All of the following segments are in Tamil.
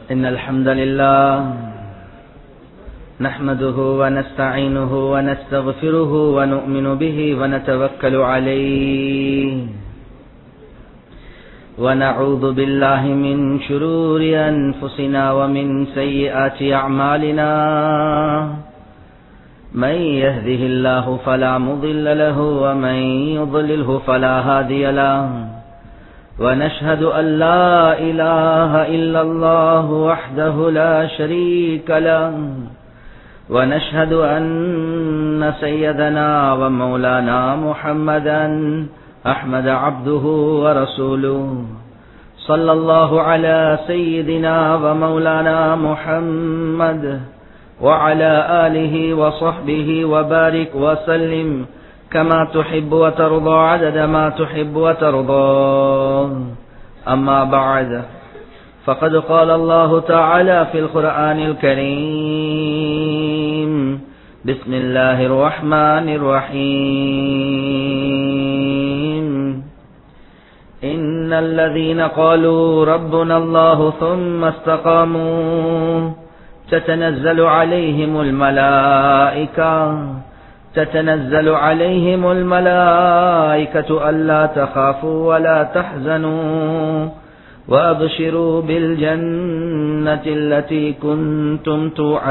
إن الحمد لله نحمده ونستعينه ونستغفره ونؤمن به ونتوكل عليه ونعوذ بالله من شرور أنفسنا ومن سيئات أعمالنا من يهده الله فلا مضل له ومن يضلله فلا هادي له ونشهد أن لا إله إلا الله وحده لا شريك له ونشهد أن سيدنا ومولانا محمدا أحمد عبده ورسوله صلى الله على سيدنا ومولانا محمد وعلى آله وصحبه وبارك وسلم كما تحب وترضى عدد ما تحب وترضى أما بعد فقد قال الله تعالى في القرآن الكريم بسم الله الرحمن الرحيم إن الذين قالوا ربنا الله ثم استقاموا تتنزل عليهم الملائكة تتنزل عليهم الملائكة ألا تخافوا ولا تحزنوا وأبشروا بالجنة التي كنتم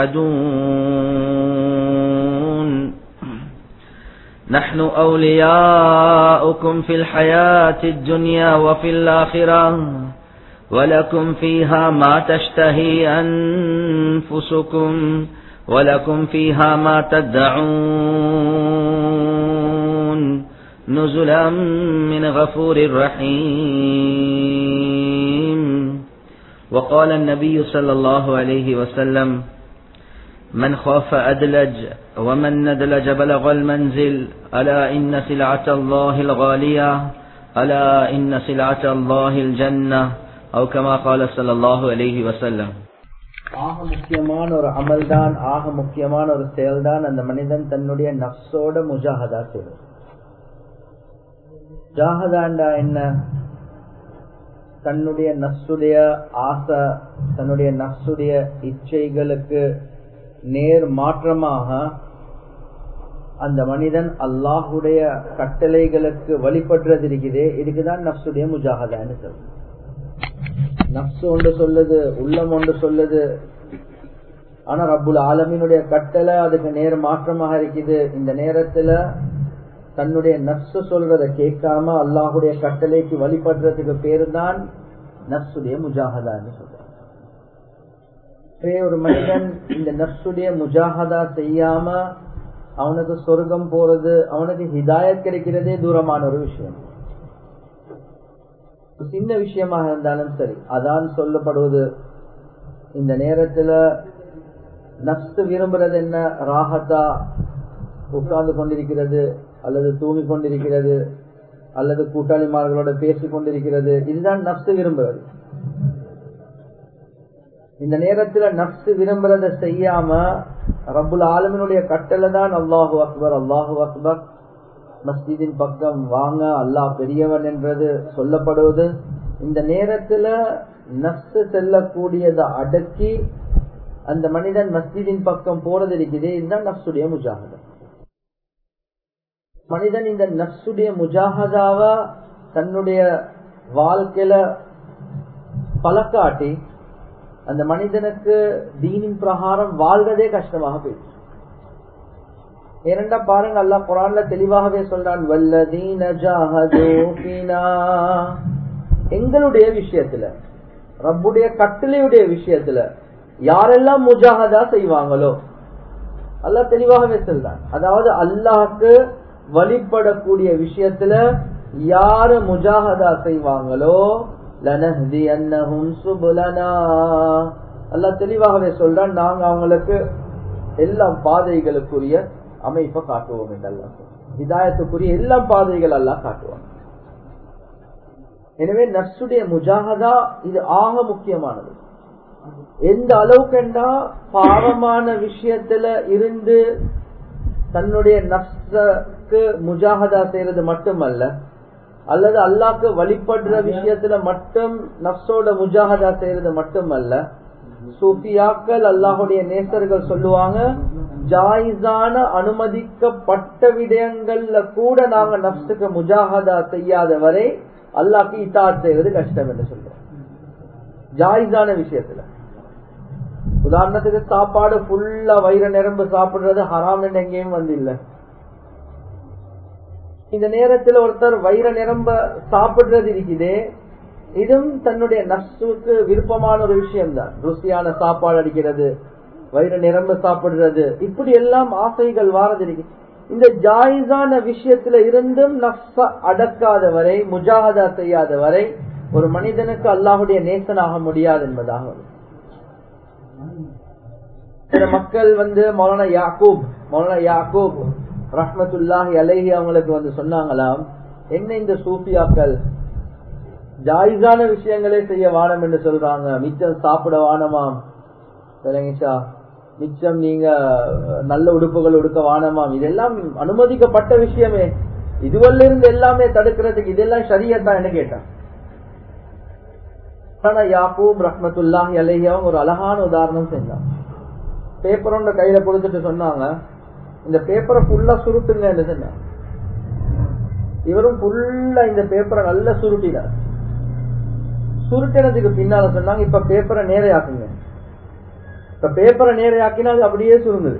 توعدون نحن أولياؤكم في الحياة الدنيا وفي الآخرة ولكم فيها ما تشتهي أنفسكم ولكم فيها ما تدعون نزلا من غفور رحيم وقال النبي صلى الله عليه وسلم من خاف أدلج ومن ندلج بلغ المنزل ألا إن سلعة الله الغالية ألا إن سلعة الله الجنة أو كما قال صلى الله عليه وسلم ஆக முக்கியமான ஒரு அமல் தான் ஆக முக்கியமான ஒரு செயல் தான் அந்த மனிதன் தன்னுடைய நப்சோட முஜாகதா செய்வது ஜாகதாண்டா என்ன தன்னுடைய நப்சுடைய ஆசை தன்னுடைய நப்சுடைய இச்சைகளுக்கு நேர் மாற்றமாக அந்த மனிதன் அல்லாஹுடைய கட்டளைகளுக்கு வழிபடுறது இருக்குதே இதுக்குதான் நப்சுடைய முஜாகதான்னு சொல்லுது நப்சு ஒன்று சொல்லுது உள்ளம் ஒன்று சொல்லுது ஆனா ரப்புல் ஆலமீனுடைய கட்டளை அதுக்கு நேர மாற்றமாக இருக்குது இந்த நேரத்துல தன்னுடைய நப்சு சொல்றத கேட்காம அல்லாஹுடைய கட்டளைக்கு வழிபடுறதுக்கு பேரு தான் நப்சுடைய முஜாகதான்னு சொல்றாங்க ஒரு மனிதன் இந்த நப்சுடைய முஜாகதா செய்யாம அவனுக்கு சொர்க்கம் போறது அவனுக்கு ஹிதாயத் கிடைக்கிறதே தூரமான ஒரு விஷயம் சின்ன விஷயமாக இருந்தாலும் சரி அதான் சொல்லப்படுவது இந்த நேரத்துல நப்சு விரும்புறது என்ன ராகத்தா உட்கார்ந்து கொண்டிருக்கிறது அல்லது தூங்கி கொண்டிருக்கிறது அல்லது கூட்டாளிமார்களோட பேசிக் கொண்டிருக்கிறது இதுதான் நப்சு விரும்புறது இந்த நேரத்துல நப்சு விரும்புறத செய்யாம ரபுல் ஆலமினுடைய கட்டளை தான் அல்லாஹு அக்பர் அல்லாஹு அக்பர் மஸ்ஜிதின் பக்கம் வாங்க அல்லாஹ் பெரியவன் என்றது சொல்லப்படுவது இந்த நேரத்துல நப்சு செல்லக்கூடியதை அடக்கி அந்த மனிதன் மஸ்ஜிதின் பக்கம் போறது இருக்குது இதுதான் நப்சுடைய முஜாகதா மனிதன் இந்த நப்சுடைய முஜாகதாவ தன்னுடைய வாழ்க்கையில பழக்காட்டி அந்த மனிதனுக்கு தீனின் பிரகாரம் வாழ்வதே கஷ்டமாக போயிடுச்சு ஏனென்றா பாருங்க அல்லா குரான்ல தெளிவாகவே சொல்றான் வல்லதீன எங்களுடைய விஷயத்துல ரப்புடைய கட்டளையுடைய விஷயத்துல யாரெல்லாம் முஜாகதா செய்வாங்களோ அல்லா தெளிவாகவே சொல்றான் அதாவது அல்லாஹுக்கு வழிபடக்கூடிய விஷயத்துல யாரு முஜாகதா செய்வாங்களோ லனஹதி அன்னஹும் சுபுலனா அல்லா தெளிவாகவே சொல்றான் நாங்க அவங்களுக்கு எல்லா பாதைகளுக்குரிய அமைப்பை காட்டுவோம் என்றெல்லாம் இதாயத்துக்குரிய எல்லா பாதைகள் எல்லாம் காட்டுவாங்க எனவே நர்சுடைய முஜாகதா இது ஆக முக்கியமானது எந்த அளவுக்குண்டா பாவமான விஷயத்துல இருந்து தன்னுடைய நப்சக்கு முஜாகதா செய்யறது மட்டுமல்ல அல்லது அல்லாக்கு வழிபடுற விஷயத்துல மட்டும் நப்சோட முஜாகதா செய்யறது மட்டுமல்ல சூஃபியாக்கள் அல்லாஹுடைய நேசர்கள் சொல்லுவாங்க ஜாயிஸான அனுமதிக்கப்பட்ட விடயங்கள்ல கூட நாங்க நப்சுக்கு முஜாஹதா செய்யாத வரை அல்லாஹ்க்கு இத்தாத் செய்வது கஷ்டம் என்று சொல்றோம் ஜாயிஸான விஷயத்துல உதாரணத்துக்கு சாப்பாடு ஃபுல்லா வயிறு நிரம்பு சாப்பிடுறது ஹராம் என்று எங்கேயும் வந்து இல்ல இந்த நேரத்துல ஒருத்தர் வயிறு நிரம்ப சாப்பிடுறது இருக்குதே இதுவும் தன்னுடைய நஷ்டுக்கு விருப்பமான ஒரு விஷயம் தான் ருசியான சாப்பாடு அடிக்கிறது வயிறு நிரம்ப சாப்பிடுறது இப்படி எல்லாம் ஆசைகள் வாரது இருக்கு இந்த ஜாயிஸான விஷயத்துல இருந்தும் நப்ச அடக்காத வரை முஜாகதா செய்யாத வரை ஒரு மனிதனுக்கு அல்லாஹுடைய நேசனாக முடியாது என்பதாக வரும். சில மக்கள் வந்து மௌலானா யாக்கூப் மௌலானா யாக்கூப் ரஹ்மத்துல்லாஹி அலைஹி அவங்களுக்கு வந்து சொன்னாங்களாம் என்ன இந்த சூஃபியாக்கள் ஜாயிஸான விஷயங்களே செய்ய வானம் என்று சொல்றாங்க மிச்சம் சாப்பிட வானமாம் சரிங்கச்சா மிச்சம் நீங்க நல்ல உடுப்புகள் உடுக்க வானமாம் இதெல்லாம் அனுமதிக்கப்பட்ட விஷயமே இதுவல்ல இருந்து எல்லாமே தடுக்கிறதுக்கு இதெல்லாம் சரியத்தான் என்ன கேட்டான் ஆனா யாக்கூப் ரஹ்மத்துல்லாஹி அலைஹி அவங்க ஒரு அழகான உதாரணம் செஞ்சான் பேப்பர் ஒன்று கையில கொடுத்துட்டு சொன்னாங்க இந்த பேப்பரை ஃபுல்லா சுருட்டுங்க சொன்னாங்க இவரும் ஃபுல்லா இந்த பேப்பரை நல்லா சுருட்டினார் சுருட்டினதுக்கு பின்னால சொன்னாங்க இப்ப பேப்பரை நேரையாக்குங்க இப்ப பேப்பரை நேரையாக்கினா அது அப்படியே சுருங்குது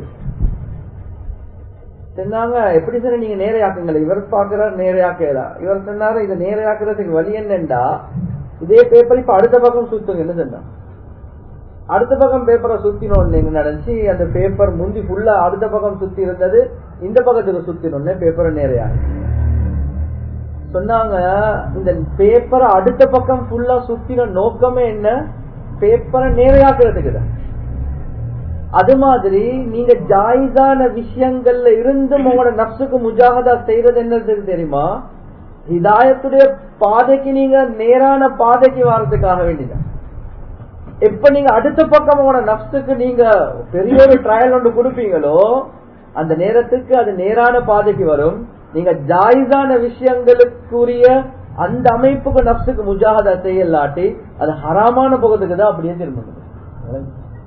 சொன்னாங்க எப்படி சார் நீங்க நேரையாக்குங்களே இவர் பாக்குறார் நேரையாக்கிறா இவர் சொன்னாரு இதை நேரையாக்குறதுக்கு வழி என்னண்டா இதே பேப்பர் இப்ப அடுத்த பக்கம் சுத்துங்கன்னு சொன்னாங்க அடுத்த பக்கம் பேப்பரை சுத்தினோன்னு என்ன நடந்துச்சு அந்த பேப்பர் முந்தி ஃபுல்லா அடுத்த பக்கம் சுத்தி இருந்தது இந்த பக்கத்துக்கு சுத்தினோன்னு பேப்பரை நேரையா சொன்னாங்க இந்த பேப்பரை அடுத்த பக்கம் ஃபுல்லா சுத்தின நோக்கமே என்ன பேப்பரை நேரையாக்குறதுக்கு தான் அது மாதிரி நீங்க ஜாயிஸான விஷயங்கள்ல இருந்து உங்களோட நப்சுக்கு முஜாகதா செய்யறது என்னது தெரியுமா ஹிதாயத்துடைய பாதைக்கு நீங்க நேரான பாதைக்கு வர்றதுக்காக வேண்டியதான் எப்ப நீங்க அடுத்த பக்கம் உங்களோட நப்சுக்கு நீங்க பெரிய ஒரு ட்ரையல் ஒன்று கொடுப்பீங்களோ அந்த நேரத்துக்கு அது நேரான பாதைக்கு வரும் நீங்க ஜாயிஸான விஷயங்களுக்குரிய அந்த அமைப்புக்கு நப்சுக்கு முஜாகதா செய்யலாட்டி அது ஹராமான பக்கத்துக்கு தான் அப்படியே திரும்ப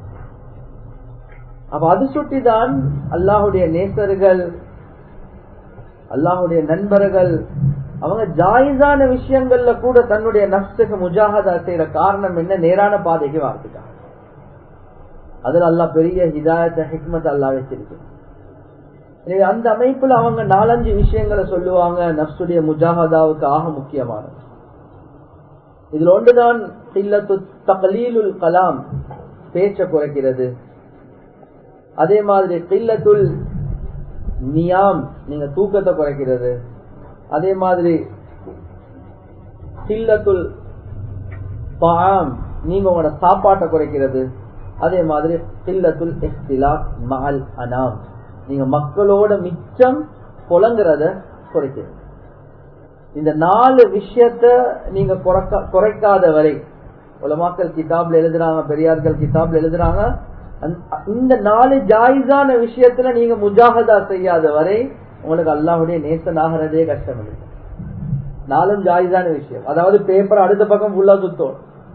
அப்ப அது சுட்டிதான் அல்லாஹுடைய நேசர்கள் அல்லாஹுடைய நண்பர்கள் அவங்க ஜாயிஸான விஷயங்கள்ல கூட தன்னுடைய நப்சுக்கு முஜாகதா செய்யற காரணம் என்ன நேரான பாதைக்கு வார்த்தைக்காக அதுல அல்லா பெரிய ஹிதாயத்தை ஹிக்மத் அல்லா வச்சிருக்கு அந்த அமைப்புல அவங்க நாலஞ்சு விஷயங்களை சொல்லுவாங்க நப்சுடைய முஜாகதாவுக்கு ஆக முக்கியமானது இதுல ஒன்றுதான் தகலீலுல் கலாம் பேச்ச குறைக்கிறது அதே மாதிரி கில்லத்துல் நியாம் நீங்க தூக்கத்தை குறைக்கிறது அதே மாதிரி கில்லத்துல் பாம் நீங்க உங்களோட சாப்பாட்டை குறைக்கிறது அதே மாதிரி கில்லத்துல் இஹ்திலா மஹல் அனாம் நீங்க மக்களோட மிச்சம் புலங்குறத குறைக்கிறது இந்த நாலு விஷயத்த நீங்க குறைக்காத வரை உலமாக்கள் கிதாப்ல எழுதுறாங்க பெரியார்கள் கிதாப்ல எழுதுறாங்க இந்த நாலு ஜாயிஸான விஷயத்துல நீங்க முஜாகதா செய்யாத வரை உங்களுக்கு அல்லாஹுடைய நேசன் ஆகிறதே கஷ்டம் இல்லை நாலும் ஜாயிஸான விஷயம் அதாவது பேப்பர் அடுத்த பக்கம் ஃபுல்லா சுத்தம்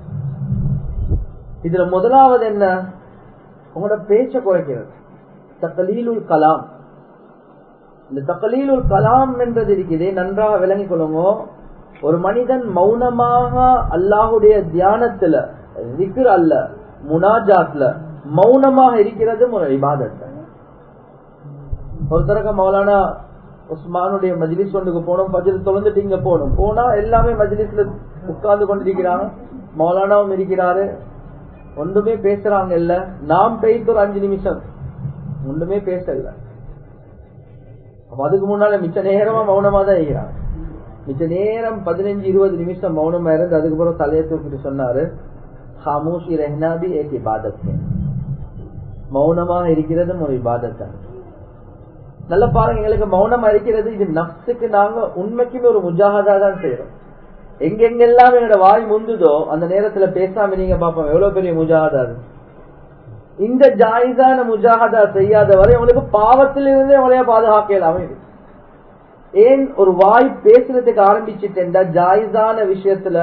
இதுல முதலாவது என்ன உங்களோட பேச்ச குறைக்கிறது தக்கலீலுல் கலாம் இந்த தக்கலீலுல் கலாம் என்றது இருக்குதே நன்றாக விளங்கிக் கொள்ளுங்க ஒரு மனிதன் மௌனமாக அல்லாஹுடைய தியானத்துல திக்ர் அல்ல முனாஜாத்ல மௌனமாக இருக்கிறது ஒரு இபாதத் ஒருத்தரக்க மௌலானா உஸ்மானுடைய மஜ்லிஸ் ஒன்றுக்கு போனோம் பஜில் தொலைஞ்சிட்டு இங்க போகணும் போனா எல்லாமே மஜ்லிஸ்ல உட்கார்ந்து கொண்டிருக்கிறாங்க மௌலானாவும் இருக்கிறாரு ஒன்றுமே பேசுறாங்க இல்ல நாம் பேய்த்து ஒரு அஞ்சு நிமிஷம் ஒன்றுமே பேசல அப்ப அதுக்கு முன்னால மிச்ச நேரமா மௌனமா தான் இருக்கிறாங்க மிச்ச நேரம் பதினஞ்சு இருபது நிமிஷம் மௌனமா இருந்து அதுக்கப்புறம் தலையை தூக்கிட்டு சொன்னாரு ஹாமூஷி ரெஹ்னாபி ஏக் இபாதத் மௌனமாக இருக்கிறதும் ஒரு இபாதத் நல்ல பாருங்க எங்களுக்கு மௌனமா இருக்கிறது இது நப்சுக்கு நாங்க உண்மைக்குமே ஒரு முஜாகதா தான் செய்யறோம் எங்கெங்கெல்லாம் என்னோட வாய் முந்துதோ அந்த நேரத்துல பேசாம நீங்க பாப்போம் எவ்வளவு பெரிய முஜாகதா அது இந்த ஜாயிதான முஜாகதா செய்யாத வரை உங்களுக்கு பாவத்திலிருந்தே உங்களைய பாதுகாக்கலாம் ஏன் ஒரு வாய் பேசுறதுக்கு ஆரம்பிச்சுட்டேன்டா ஜாயிதான விஷயத்துல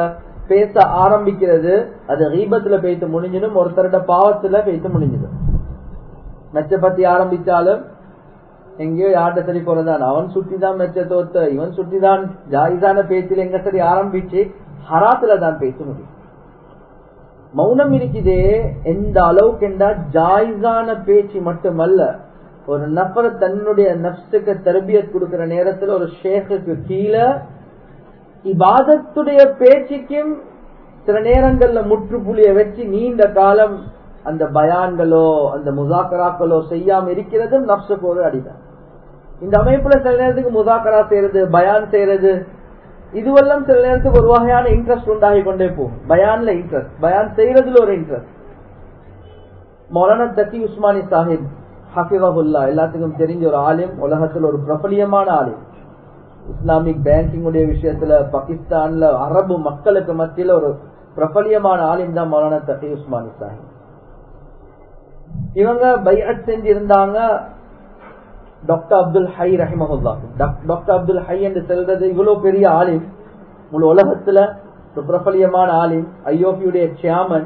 பேச ஆரம்பிக்கிறது அது ரீபத்துல பேத்து முடிஞ்சிடும் ஒருத்தரோட பாவத்துல பேத்து முடிஞ்சிடும் மெச்ச பத்தி ஆரம்பிச்சாலும் எங்கேயோ யார்கிட்ட சரி போறதான் அவன் சுட்டிதான் மெச்ச தோத்த இவன் சுட்டிதான் ஜாயிதான பேச்சில் எங்க சரி ஆரம்பிச்சு ஹராத்துல தான் பேச முடியும் மௌனம் இருக்குதே எந்த அளவுக்கு என்றா ஜாயிஸான பேச்சு மட்டுமல்ல ஒரு நபர் தன்னுடைய நப்சுக்கு தர்பியத் கொடுக்கிற நேரத்தில் ஒரு ஷேக்குக்கு கீழே இபாதத்துடைய பேச்சுக்கும் சில நேரங்கள்ல முற்றுப்புள்ளிய வச்சு நீண்ட காலம் அந்த பயான்களோ அந்த முசாக்கராக்களோ செய்யாம இருக்கிறதும் நப்சுக்கு ஒரு அடிதான் இந்த அமைப்புல சில நேரத்துக்கு முசாக்கரா செய்யறது பயான் செய்யறது இதுவெல்லாம் சில நேரத்துக்கு ஒரு வகையான இன்ட்ரெஸ்ட் உண்டாகி கொண்டே போகும் பயான்ல இன்ட்ரெஸ்ட் பயான் செய்யறதுல ஒரு இன்ட்ரெஸ்ட் மௌலானா தக்கி உஸ்மானி சாஹிப் ஹஃபிவகுல்லா எல்லாத்துக்கும் தெரிஞ்ச ஒரு ஆலிம் உலகத்தில் ஒரு பிரபலியமான ஆலிம் இஸ்லாமிக் பேங்கிங் உடைய விஷயத்துல பாகிஸ்தான்ல அரபு மக்களுக்கு மத்தியில ஒரு பிரபலியமான ஆலிம் தான் மௌலானா தக்கி உஸ்மானி சாஹிப் இவங்க பைஅட் செஞ்சிருந்தாங்க டாக்டர் அப்துல் ஹை ரஹிமஹுல்லா டாக்டர் அப்துல் ஹை என்று சொல்றது இவ்வளவு பெரிய ஆலிம் முழு உலகத்துல ஒரு பிரபலியமான ஆலிம் ஐயோபியுடைய சேர்மன்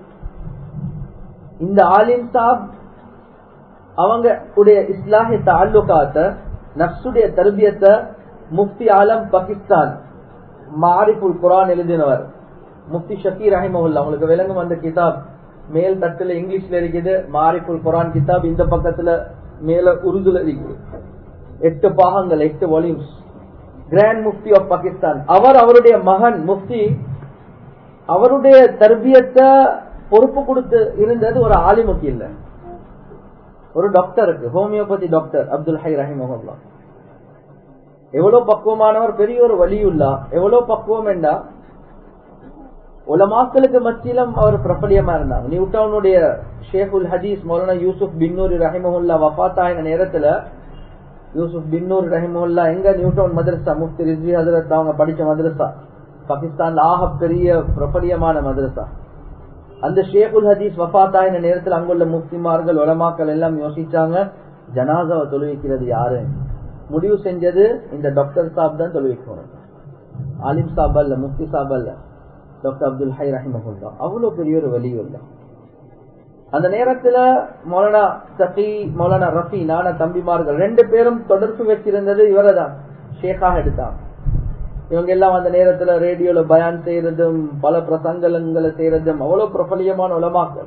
இந்த ஆலிம் சாப் அவங்க உடைய இஸ்லாஹி தாலுகாத்த நப்சுடைய தர்பியத்தை முஃப்தி ஆலம் பாகிஸ்தான் மாரிஃபுல் குரான் எழுதினவர் முஃப்தி ஷக்கீர் ரஹிமஹுல்லா உங்களுக்கு விளங்கும் அந்த கிதாப் மேல் தட்டுல இங்கிலீஷ்ல இருக்குது மாரிஃபுல் குரான் கிதாப் இந்த பக்கத்துல மேல உருதுல இருக்குது எட்டு பாகங்கள் எட்டு வால்யூம்ஸ் கிராண்ட் முஃப்தி ஆஃப் பாகிஸ்தான் அவர் அவருடைய மகன் முஃப்தி அவருடைய தர்பியத்தை பொறுப்பு கொடுத்து இருந்தது ஒரு ஆலிமுக்கு இல்ல ஒரு டாக்டருக்கு ஹோமியோபதி டாக்டர் அப்துல் ஹை ரஹிமஹல்லா எவ்வளவு பக்குவமானவர் பெரிய ஒரு வலியுள்ளா எவ்வளவு பக்குவம் என்றா உலமாக்களுக்கு மத்தியிலும் அவர் பிரபலியமா இருந்தாங்க நியூட்டவுனுடைய ஷேகுல் ஹதீஸ் மௌலானா யூசுப் பின்னூர் ரஹிமஹுல்லா வஃபாத்தாயின நேரத்துல யூசுப் பின்னூர் ரஹிமஹுல்லா எங்க நியூட்டவுன் மதரசா முஃப்தி ரிஸ்வி ஹசரத் அவங்க படிச்ச மதரசா பாகிஸ்தான் ஆக பெரிய பிரபலியமான மதரசா அந்த ஷேகுல் ஹதீஸ் வஃபாத்தாயின நேரத்தில் அங்குள்ள முஃப்திமார்கள் உலமாக்கள் எல்லாம் யோசிச்சாங்க ஜனாசாவை தொழுவிக்கிறது யாரு முடிவு செஞ்சது இந்த டாக்டர் சாப் தான் தொழுவிக்கணும் ஆலிம் சாப் அல்ல முஃப்தி சாப் அல்ல டாக்டர் அப்துல் ஹை ரஹிமஹுல்லா அவ்வளவு பெரிய ஒரு வலியுள்ள அந்த நேரத்துல மௌலானா சஃபி மௌலானா ரஃபி நான தம்பிமார்கள் ரெண்டு பேரும் தொடர்பு வச்சிருந்தது இவரை தான் ஷேக்காக எடுத்தாங்க இவங்க எல்லாம் அந்த நேரத்துல ரேடியோல பயான் செய்யறதும் பல பிரசங்கலங்களை செய்யறதும் அவ்வளவு பிரபலியமான உலமாக்கள்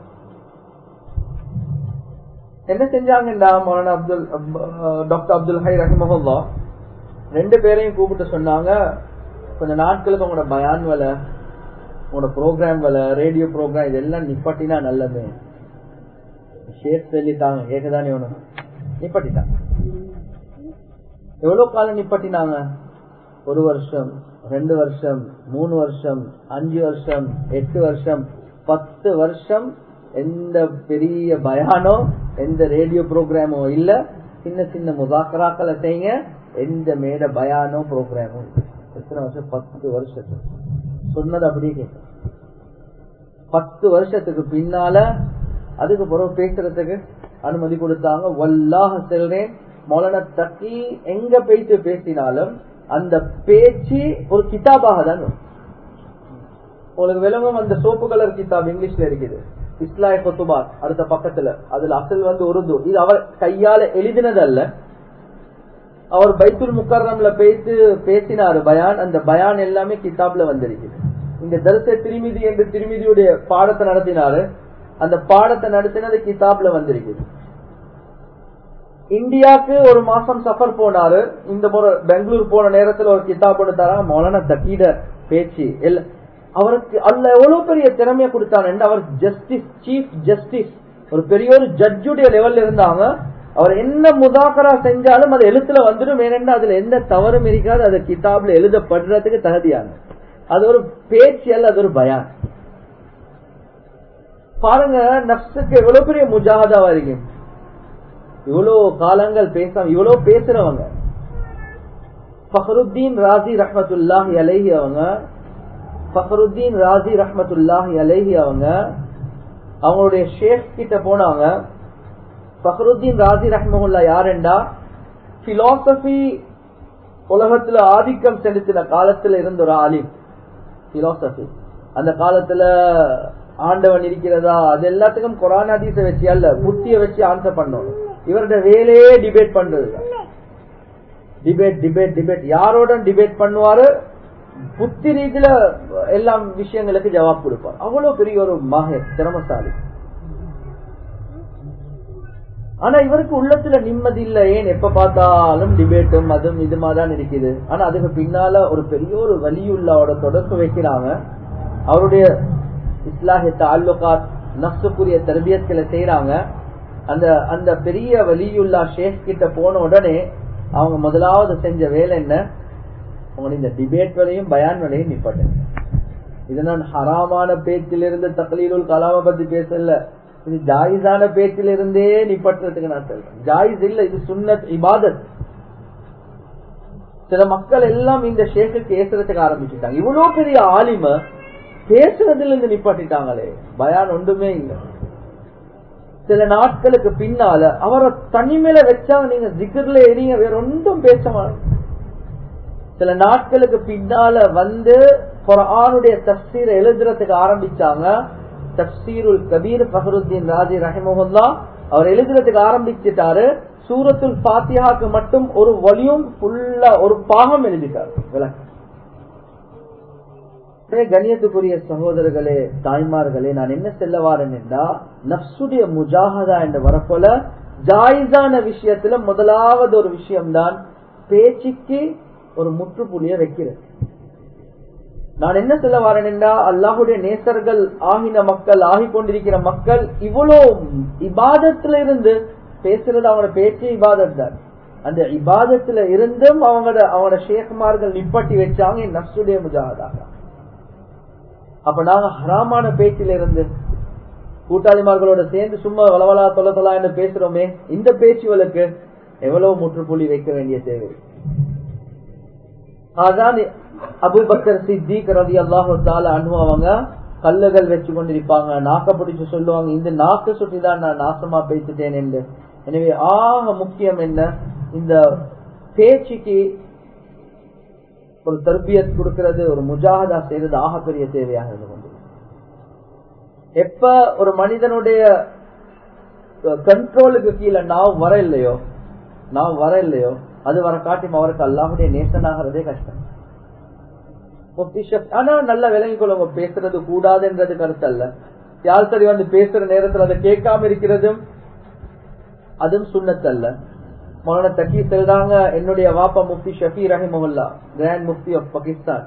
என்ன செஞ்சாங்கடா மௌலானா அப்துல் டாக்டர் அப்துல் ஹை ரஹிமஹுல்லா ரெண்டு பேரையும் கூப்பிட்டு சொன்னாங்க கொஞ்ச நாட்களுக்கு உங்களோட பயான் வேலை உங்களோட ப்ரோக்ராம் வேலை ரேடியோ ப்ரோக்ராம் இதெல்லாம் நிப்பாட்டினா நல்லது ஷேக் சொல்லிட்டாங்க கேட்கதானே ஒண்ணு நிப்பாட்டிட்டாங்க எவ்வளவு காலம் நிப்பாட்டினாங்க ஒரு வருஷம் ரெண்டு வருஷம் மூணு வருஷம் அஞ்சு வருஷம் எட்டு வருஷம் பத்து வருஷம் எந்த பெரிய பயானோ எந்த ரேடியோ ப்ரோக்ராமோ இல்ல சின்ன சின்ன முதாக்கராக்களை செய்யுங்க எந்த மேட பயானோ ப்ரோக்ராமோ எத்தனை வருஷம் பத்து வருஷத்துக்கு சொன்னது அப்படியே கேட்க பத்து வருஷத்துக்கு பின்னால அதுக்கு பிறகு பேசுறதுக்கு அனுமதி கொடுத்தாங்க வல்லாக செல்றேன் மௌலான தக்கி எங்க போயிட்டு பேசினாலும் அந்த பேச்சு ஒரு கிதாபாக தான் உங்களுக்கு விளங்கும் அந்த சோப்பு கலர் கிதாப் இங்கிலீஷ்ல இருக்குது இஸ்லாய கொத்துபாத் அடுத்த பக்கத்துல அதுல அசல் வந்து உருது இது அவர் கையால எழுதினது அல்ல அவர் பைத்துல் முக்கர்ரம்ல பேசி பேசினாரு பயான் அந்த பயான் எல்லாமே கிதாப்ல வந்திருக்குது இந்த தரிச திருமிதி என்று திருமிதியுடைய பாடத்தை நடத்தினாரு அந்த பாடத்தை நடத்தினது கிதாப்ல வந்திருக்குது இந்தியாவுக்கு ஒரு மாசம் சஃபர் போனாரு இந்த முறை பெங்களூர் போன நேரத்துல ஒரு கிதாப் எடுத்தாரா மௌலானா தக்கீட பேச்சு அவருக்கு அல்ல எவ்வளவு பெரிய திறமையை கொடுத்தான் அவர் ஜஸ்டிஸ் சீஃப் ஜஸ்டிஸ் ஒரு பெரிய ஒரு ஜட்ஜுடைய லெவல்ல இருந்தாங்க அவர் என்ன முதாக்கரா செஞ்சாலும் அது எழுத்துல வந்துடும் ஏனென்றா அதுல எந்த தவறும் இருக்காது அது கிதாப்ல எழுதப்படுறதுக்கு தகுதியான அது ஒரு பேச்சு அல்ல அது ஒரு பயான் பாருங்க நப்சுக்கு எவ்வளவு பெரிய முஜாகதாவா இருக்கு இவ்வளவு காலங்கள் பேசாம இவ்வளவு பேசுறவங்க ஃபஹருத்தீன் ராஜி ரஹமத்துல்லாஹி அலைஹி அவங்க ஃபஹருத்தீன் ராஜி ரஹமத்துல்லாஹி அலைஹி அவங்க அவங்களுடைய ஷேக் கிட்ட போனாங்க ஃபஹருத்தீன் ராஜி ரஹ்மஹுல்லா யாருண்டா பிலாசபி உலகத்துல ஆதிக்கம் செலுத்தின காலத்துல இருந்த ஒரு ஆலிம் பிலாசபி அந்த காலத்துல ஆண்டவன் இருக்கிறதா அது எல்லாத்துக்கும் குரான் ஹதீஸ வச்சு அல்ல புத்திய வச்சு ஆன்சர் பண்ணணும் இவருடைய வேலையே டிபேட் பண்றது டிபேட் டிபேட் டிபேட் யாரோட டிபேட் பண்ணுவாரு புத்தி ரீதியில எல்லா விஷயங்களுக்கு ஜவாப் கொடுப்பார் அவ்வளவு பெரிய ஒரு மகர் திறமசாலி ஆனா இவருக்கு உள்ளத்துல நிம்மதி இல்ல ஏன் எப்ப பார்த்தாலும் டிபேட்டும் அதுவும் இதுமா தான் இருக்குது ஆனா அதுக்கு பின்னால ஒரு பெரிய ஒரு வலியுள்ளாவோட தொடர்பு வைக்கிறாங்க அவருடைய இஸ்லாஹிய தாலுகாத் நப்சுக்குரிய தர்பியத்துல செய்யறாங்க அந்த அந்த பெரிய வலியுல்லா ஷேக் கிட்ட போன உடனே அவங்க முதலாவது செஞ்ச வேலை என்ன உங்களுடைய இந்த டிபேட் வேலையும் பயான் வேலையும் நிப்பாட்டு இது நான் ஹராமான பேச்சிலிருந்து தக்லீலுல் கலாம பத்தி பேசல இது ஜாயிஸான பேச்சிலிருந்தே நிப்பட்டுறதுக்கு நான் சொல்றேன் ஜாயிஸ் இல்ல இது சுன்னத் இபாதத் சில மக்கள் எல்லாம் இந்த ஷேக்கு பேசுறதுக்கு ஆரம்பிச்சுட்டாங்க இவ்வளவு பெரிய ஆலிம பேசுறதுல இருந்து நிப்பாட்டிட்டாங்களே பயான் ஒன்றுமே இல்லை சில நாட்களுக்கு பின்னால அவரை தனிமையில வச்சா நீங்க ஜிகர்ல எறீங்க வேற ஒன்றும் பேச மாட்டோம் சில நாட்களுக்கு பின்னால வந்து குரானுடைய தப்சீரை எழுதுறதுக்கு ஆரம்பிச்சாங்க தப்சீருல் கபீர் ஃபஹருத்தீன் ராஜி ரஹிமுல்லா அவர் எழுதுறதுக்கு ஆரம்பிச்சுட்டாரு சூரத்துல் பாத்தியாக்கு மட்டும் ஒரு வலியும் ஃபுல்லா ஒரு பாகம் எழுதிட்டார் விளக்கு கண்ணியத்துக்குரிய சகோதரர்களே தாய்மார்களே நான் என்ன செல்ல வாரேன் என்றா நப்சுடைய முஜாகதா என்று வரப்போல ஜாயிஸான விஷயத்துல முதலாவது ஒரு விஷயம்தான் பேச்சுக்கு ஒரு முற்றுப்புள்ளிய வைக்கிறது நான் என்ன சொல்ல வரேன் என்றா அல்லாஹுடைய நேசர்கள் ஆகின மக்கள் ஆகி கொண்டிருக்கிற மக்கள் இவ்வளோ இபாதத்துல இருந்து பேசுறது அவங்களோட பேச்சு இபாதத் தான் அந்த இபாதத்துல இருந்தும் அவங்களோட அவங்களோட ஷேகுமார்கள் நிப்பாட்டி வச்சாங்க நப்சுடைய முஜாகதாக அப்ப நாங்க ஹராமான பேச்சில இருந்து கூட்டாளிமார்களோட சேர்ந்து சும்மா வளவலா தொலை தொலா என்று பேசுறோமே இந்த பேச்சுகளுக்கு எவ்வளவு முற்றுப்புள்ளி வைக்க வேண்டிய தேவை அதான் அபுபக்கர் சித்திக் ரதி அல்லாஹு அனு அவங்க கல்லுகள் வச்சு கொண்டிருப்பாங்க நாக்க பிடிச்சு சொல்லுவாங்க இந்த நாக்கு சுற்றிதான் நான் நாசமா பேசிட்டேன் என்று எனவே ஆக முக்கியம் என்ன இந்த பேச்சுக்கு ஒரு தர்பியத் கொடுக்கிறது ஒரு முஜாகதா செய்யறது ஆக பெரிய தேவையாக இருந்து கொண்டு எப்ப ஒரு மனிதனுடைய கண்ட்ரோலுக்கு கீழே நான் வர இல்லையோ நான் வர இல்லையோ அது வர காட்டும் அவருக்கு அல்லாஹுடைய நேசனாகிறதே கஷ்டம் ஆனா நல்லா விளங்கி கொள்ளுங்க பேசுறது கூடாதுன்றது கருத்து அல்ல யார் சரி வந்து பேசுற நேரத்தில் அதை கேட்காம இருக்கிறதும் அதுவும் சுண்ணத்தல்ல மௌலான தக்கி செல்றாங்க என்னுடைய வாப்பா முஃப்தி ஷஃபி ரஹிமஹுல்லா கிராண்ட் முஃப்தி ஆஃப் பாகிஸ்தான்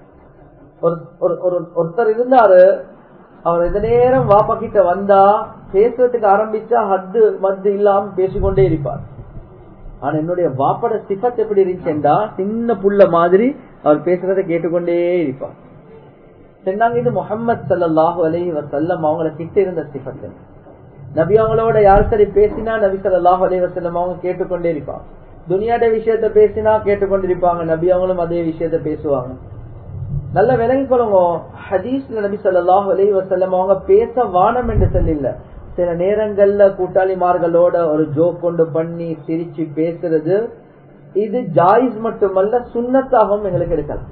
ஒருத்தர் இருந்தாரு அவர் எந்த நேரம் வாப்பா கிட்ட வந்தா பேசுறதுக்கு ஆரம்பிச்சா ஹத்து மத்து இல்லாம பேசிக்கொண்டே இருப்பார் ஆனா என்னுடைய வாப்பட சிஃபத் எப்படி இருந்துச்சுண்டா சின்ன புள்ள மாதிரி அவர் பேசுறதை கேட்டுக்கொண்டே இருப்பார் சொன்னாங்க இது முகமது சல்லாஹூ அலி வசல்லம் அவங்கள கிட்ட இருந்த சிஃபத்து நபி அவங்களோட யார் சரி பேசினா நபி சல்லாஹூ அலி வசல்லம் அவங்க கேட்டுக்கொண்டே இருப்பாங்க துனியாட விஷயத்த பேசினா கேட்டுக்கொண்டிருப்பாங்க நபி அவங்களும் அதே விஷயத்த பேசுவாங்க நல்ல விளங்கி கொள்ளுங்க ஹதீஸ்ல நபி சல்லாஹூ அலி வசல்லம் அவங்க பேச வானம் என்று சொல்லில்ல சில நேரங்கள்ல கூட்டாளிமார்களோட ஒரு ஜோக் கொண்டு பண்ணி சிரிச்சு பேசுறது இது ஜாயிஸ் மட்டுமல்ல சுண்ணத்தாகவும் எங்களுக்கு எடுக்கலாம்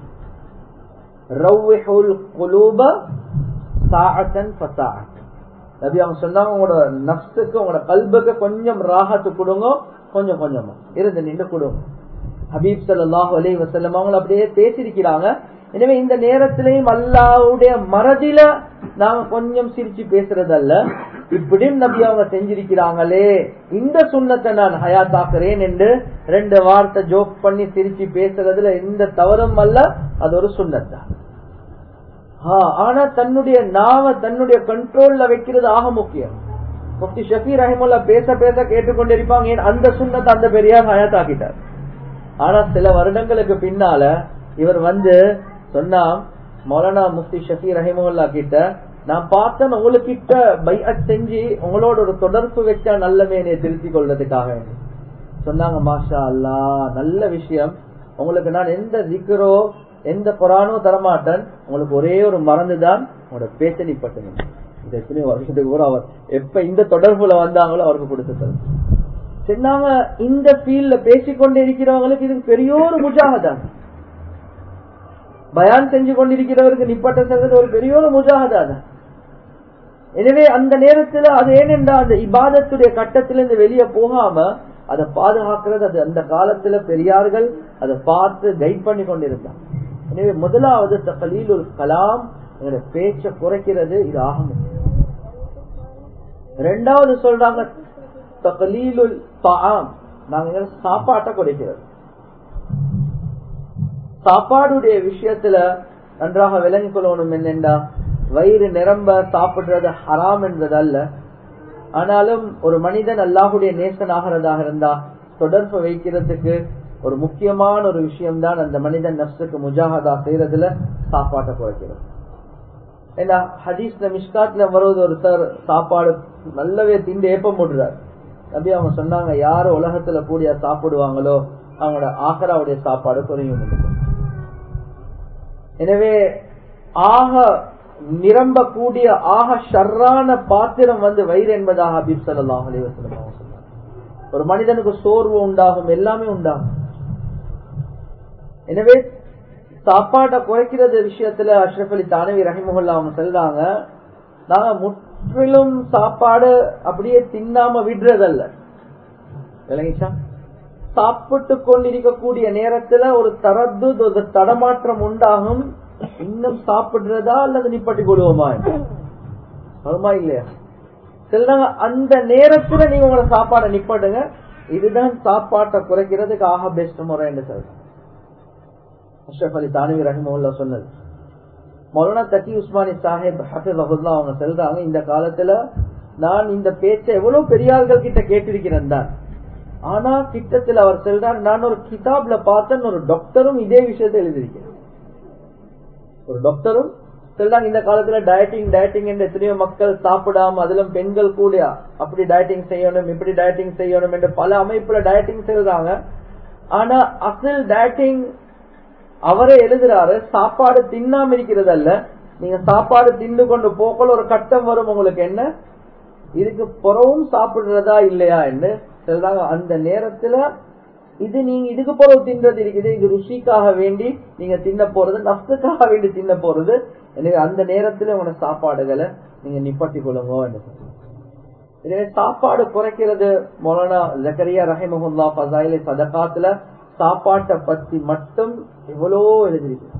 நபி அவங்க சொன்னாங்க உங்களோட நப்சுக்கு உங்களோட கல்புக்கு கொஞ்சம் ராகத்து கொடுங்க கொஞ்சம் கொஞ்சமா இருந்து நின்று கொடுங்க ஹபீப் சல்லாஹ் அலி வசல்லம் அவங்க அப்படியே பேசிருக்கிறாங்க எனவே இந்த நேரத்திலையும் அல்லாவுடைய மனதில நாங்க கொஞ்சம் சிரிச்சு பேசுறதல்ல இப்படியும் நபி அவங்க செஞ்சிருக்கிறாங்களே இந்த சுண்ணத்தை நான் ஹயாத்தாக்குறேன் என்று ரெண்டு வார்த்தை ஜோக் பண்ணி சிரிச்சு பேசுறதுல எந்த தவறும் அல்ல அது ஒரு சுண்ணத்தான் ஆனா தன்னுடைய நாவ தன்னுடைய கண்ட்ரோல்ல வைக்கிறது ஆக முக்கியம் முஃப்தி ஷஃபி ரஹிமுல்லா பேச பேச கேட்டுக்கொண்டிருப்பாங்க ஏன் அந்த சுண்ணத்தை அந்த பெரியார் ஹயாத்தாக்கிட்டார் ஆனா சில வருடங்களுக்கு பின்னால இவர் வந்து சொன்னா மௌலானா முஃப்தி ஷஃபி ரஹிமுல்லா கிட்ட நான் பார்த்தேன் உங்களுக்கிட்ட பைஅட் செஞ்சு உங்களோட ஒரு தொடர்பு வச்சா நல்லமே என்னை திருத்தி கொள்றதுக்காக சொன்னாங்க மாஷா அல்லா நல்ல விஷயம் உங்களுக்கு நான் எந்த திக்கரோ எந்த குரானோ தரமாட்டேன் உங்களுக்கு ஒரே ஒரு மறந்துதான் உங்களோட பேச்ச நிப்பட்டு இது எத்தனையோ வருஷத்துக்கு கூட அவர் எப்ப இந்த தொடர்புல வந்தாங்களோ அவருக்கு கொடுத்து சொன்னாங்க இந்த ஃபீல்ட்ல பேசிக்கொண்டே இருக்கிறவங்களுக்கு இது பெரிய ஒரு முஜாகதான் பயான் செஞ்சு கொண்டிருக்கிறவருக்கு நிப்பாட்ட செல்றது ஒரு பெரிய ஒரு முஜாகதா தான் எனவே அந்த நேரத்துல அது ஏனென்றா அந்த இபாதத்துடைய கட்டத்திலிருந்து வெளியே போகாம அதை பாதுகாக்கிறது அது அந்த காலத்துல பெரியார்கள் அதை பார்த்து கைட் பண்ணி கொண்டிருந்தாங்க எனவே முதலாவது தகலீலுல் கலாம் என்ற பேச்சை குறைக்கிறது இது ஆகும் ரெண்டாவது சொல்றாங்க தகலீலுல் தாம் நாங்க சாப்பாட்டை குறைக்கிறது சாப்பாடுடைய விஷயத்துல நன்றாக விளங்கிக் கொள்ளணும் என்னென்றா வயிறு நிரம்ப சாப்பிடுறது ஹராம் என்பது அல்ல ஆனாலும் ஒரு மனிதன் அல்லாஹுடைய நேசன் ஆகிறதாக இருந்தா தொடர்பு வைக்கிறதுக்கு ஒரு முக்கியமான ஒரு விஷயம்தான் அந்த மனிதன் நப்சுக்கு முஜாகதா செய்யறதுல சாப்பாட்டை குறைக்கிறது ஏன்னா ஹதீஸ்ல மிஷ்காட்ல வருவது ஒருத்தர் சாப்பாடு நல்லாவே திண்டு ஏப்பம் போடுறார் அப்படி அவங்க சொன்னாங்க யாரு உலகத்துல கூடிய சாப்பிடுவாங்களோ அவங்களோட ஆகராவுடைய சாப்பாடு குறையும் எனவே ஆக நிரம்பக்கூடிய ஆக ஷர்ரான பாத்திரம் வந்து வயிறு என்பதாக அபீப் சல்லாஹ் அலிவசலம் ஒரு மனிதனுக்கு சோர்வு உண்டாகும் எல்லாமே உண்டாகும் எனவே சாப்பாட்டை குறைக்கிறது விஷயத்துல அஷ்ரப் அலி தானவி ரஹிமுல்லா அவங்க சொல்றாங்க நாங்க முற்றிலும் சாப்பாடு அப்படியே தின்னாம விடுறதல்ல விளங்கிச்சா சாப்பிட்டு கொண்டிருக்கக்கூடிய நேரத்துல ஒரு தரது ஒரு தடமாற்றம் உண்டாகும் இன்னும் சாப்பிடுறதா அல்லது நிப்பட்டி கொள்வோமா வருமா இல்லையா சொல்றாங்க அந்த நேரத்துல நீங்க உங்களோட சாப்பாடை நிப்பாட்டுங்க இதுதான் சாப்பாட்டை குறைக்கிறதுக்கு ஆக பெஸ்ட் முறை என்று சொல்றேன் அஷ்ரப் அலி தானவி ரஹிமுல்லா சொன்னது மௌலானா தக்கி உஸ்மானி சாஹிப் ஹஃபிஸ் அபுல்லா அவங்க சொல்றாங்க இந்த காலத்துல நான் இந்த பேச்சை எவ்வளவு பெரியார்கள் கிட்ட கேட்டிருக்கிறேன் தான் ஆனா கிட்டத்தில் அவர் சொல்றார் நான் ஒரு கிதாப்ல பார்த்தேன் ஒரு டாக்டரும் இதே விஷயத்தை எழுதியிருக்கிறேன் ஒரு டாக்டரும் சொல்றாங்க இந்த காலத்துல டயட்டிங் டயட்டிங் என்று எத்தனையோ மக்கள் சாப்பிடாம அதிலும் பெண்கள் கூட அப்படி டயட்டிங் செய்யணும் இப்படி டயட்டிங் செய்யணும் என்று பல அமைப்புல டயட்டிங் செய்யறாங்க ஆனா அசல் டயட்டிங் அவரே எழுதுறாரு சாப்பாடு தின்னாம இருக்கிறது அல்ல நீங்க சாப்பாடு தின்னு கொண்டு போக்கல ஒரு கட்டம் வரும் உங்களுக்கு என்ன இதுக்கு புறவும் சாப்பிடுறதா இல்லையா என்று சொல்றாங்க அந்த நேரத்துல இது நீங்க இதுக்கு பிறகு தின்றது இருக்குது இது ருசிக்காக வேண்டி நீங்க தின்ன போறது நஷ்டக்காக வேண்டி தின்ன போறது எனவே அந்த நேரத்துல உங்களோட சாப்பாடுகளை நீங்க நிப்பாட்டி கொள்ளுங்க எனவே சாப்பாடு குறைக்கிறது மொலானா ஜக்கரியா ரஹிமஹுல்லா பசாயிலே சதகாத்துல சாப்பாட்டை பத்தி மட்டும் எவ்வளோ எழுதியிருக்கிறான்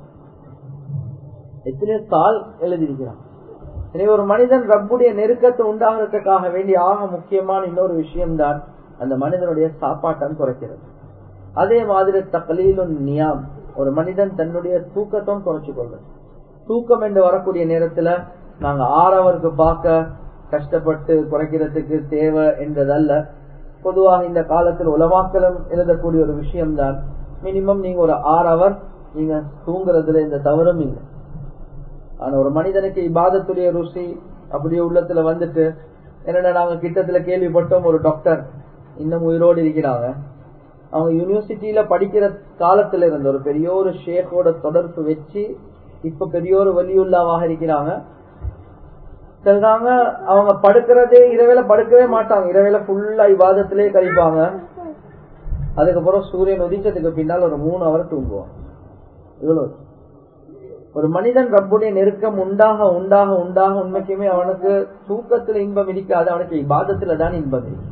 எத்தனையோ தாள் எழுதியிருக்கிறான் எனவே ஒரு மனிதன் ரப்புடைய நெருக்கத்தை உண்டாகிறதுக்காக வேண்டிய ஆக முக்கியமான இன்னொரு விஷயம்தான் அந்த மனிதனுடைய சாப்பாட்டம் குறைக்கிறது அதே மாதிரி தக்கலீலும் நியாம் ஒரு மனிதன் தன்னுடைய தூக்கத்தையும் குறைச்சு கொள்வது தூக்கம் என்று வரக்கூடிய நேரத்துல நாங்க ஆறவருக்கு பார்க்க கஷ்டப்பட்டு குறைக்கிறதுக்கு தேவை என்றதல்ல பொதுவாக இந்த காலத்தில் உலமாக்களும் எழுதக்கூடிய ஒரு விஷயம்தான் மினிமம் நீங்க ஒரு ஆறு அவர் நீங்க தூங்குறதுல இந்த தவறும் இல்லை ஆனா ஒரு மனிதனுக்கு இபாதத்துடைய ருசி அப்படியே உள்ளத்துல வந்துட்டு என்னன்னா நாங்க கிட்டத்துல கேள்விப்பட்டோம் ஒரு டாக்டர் இன்னும் உயிரோடு இருக்கிறாங்க அவங்க யூனிவர்சிட்டியில படிக்கிற காலத்துல இருந்த ஒரு பெரிய ஒரு ஷேக்கோட தொடர்பு வச்சு இப்ப பெரிய ஒரு வலியுள்ளாவாக இருக்கிறாங்க சொல்றாங்க அவங்க படுக்கிறதே இரவேல படுக்கவே மாட்டாங்க இரவேல ஃபுல்லா இவாதத்திலே கழிப்பாங்க அதுக்கப்புறம் சூரியன் உதிச்சதுக்கு பின்னால் ஒரு மூணு அவர் தூங்குவாங்க இவ்வளவு ஒரு மனிதன் ரப்புடைய நெருக்கம் உண்டாக உண்டாக உண்டாக உண்மைக்குமே அவனுக்கு தூக்கத்துல இன்பம் இருக்காது அவனுக்கு இபாதத்துல தான் இன்பம் இருக்கு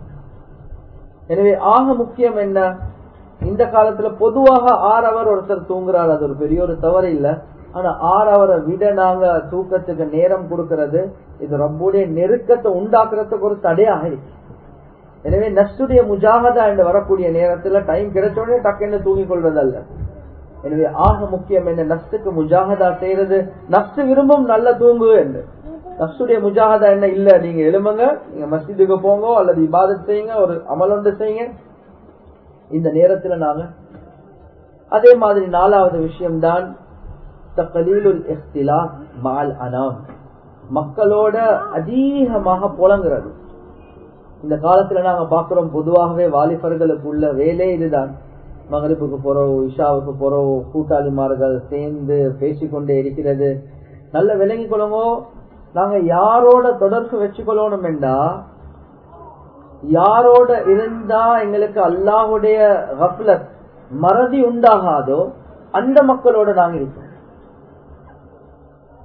எனவே ஆக முக்கியம் என்ன இந்த காலத்துல பொதுவாக ஆறு அவர் ஒருத்தர் தூங்குறாரு அது ஒரு பெரிய ஒரு தவறு இல்ல ஆனா ஆறு அவரை விட நாங்க தூக்கத்துக்கு நேரம் கொடுக்கறது இது ரப்புடைய நெருக்கத்தை உண்டாக்குறதுக்கு ஒரு தடையாக இருக்கு எனவே நஷ்டுடைய முஜாகதா என்று வரக்கூடிய நேரத்துல டைம் கிடைச்ச உடனே டக்குன்னு தூங்கிக் கொள்றது அல்ல எனவே ஆக முக்கியம் என்ன நஷ்டுக்கு முஜாகதா செய்யறது நஷ்டு விரும்பும் நல்ல தூங்கு என்று நஷ்டுடைய முஜாகதா என்ன இல்ல நீங்க எழுமுங்க நீங்க மஸ்ஜிதுக்கு போங்க அல்லது இபாதத் செய்யுங்க ஒரு அமலொண்டு செய்யுங்க இந்த நேரத்துல நாங்க அதே மாதிரி நாலாவது விஷயம்தான் தகலீலுல் இஃப்திலா மால் அனாம் மக்களோட அதிகமாக புலங்குறது இந்த காலத்துல நாங்க பாக்குறோம் பொதுவாகவே வாலிபர்களுக்குள்ள வேலை இதுதான் மகரிப்புக்கு போறோம் இஷாவுக்கு போறோம் கூட்டாளிமார்கள் சேர்ந்து பேசிக்கொண்டே இருக்கிறது நல்ல விளங்கி கொள்ளுங்க நாங்க யாரோட தொடர்பு வச்சுக்கொள்ளணும் என்றா யாரோட இருந்தா எங்களுக்கு அல்லாஹுடைய கப்லத் மறதி உண்டாகாதோ அந்த மக்களோட நாங்க இருக்கோம்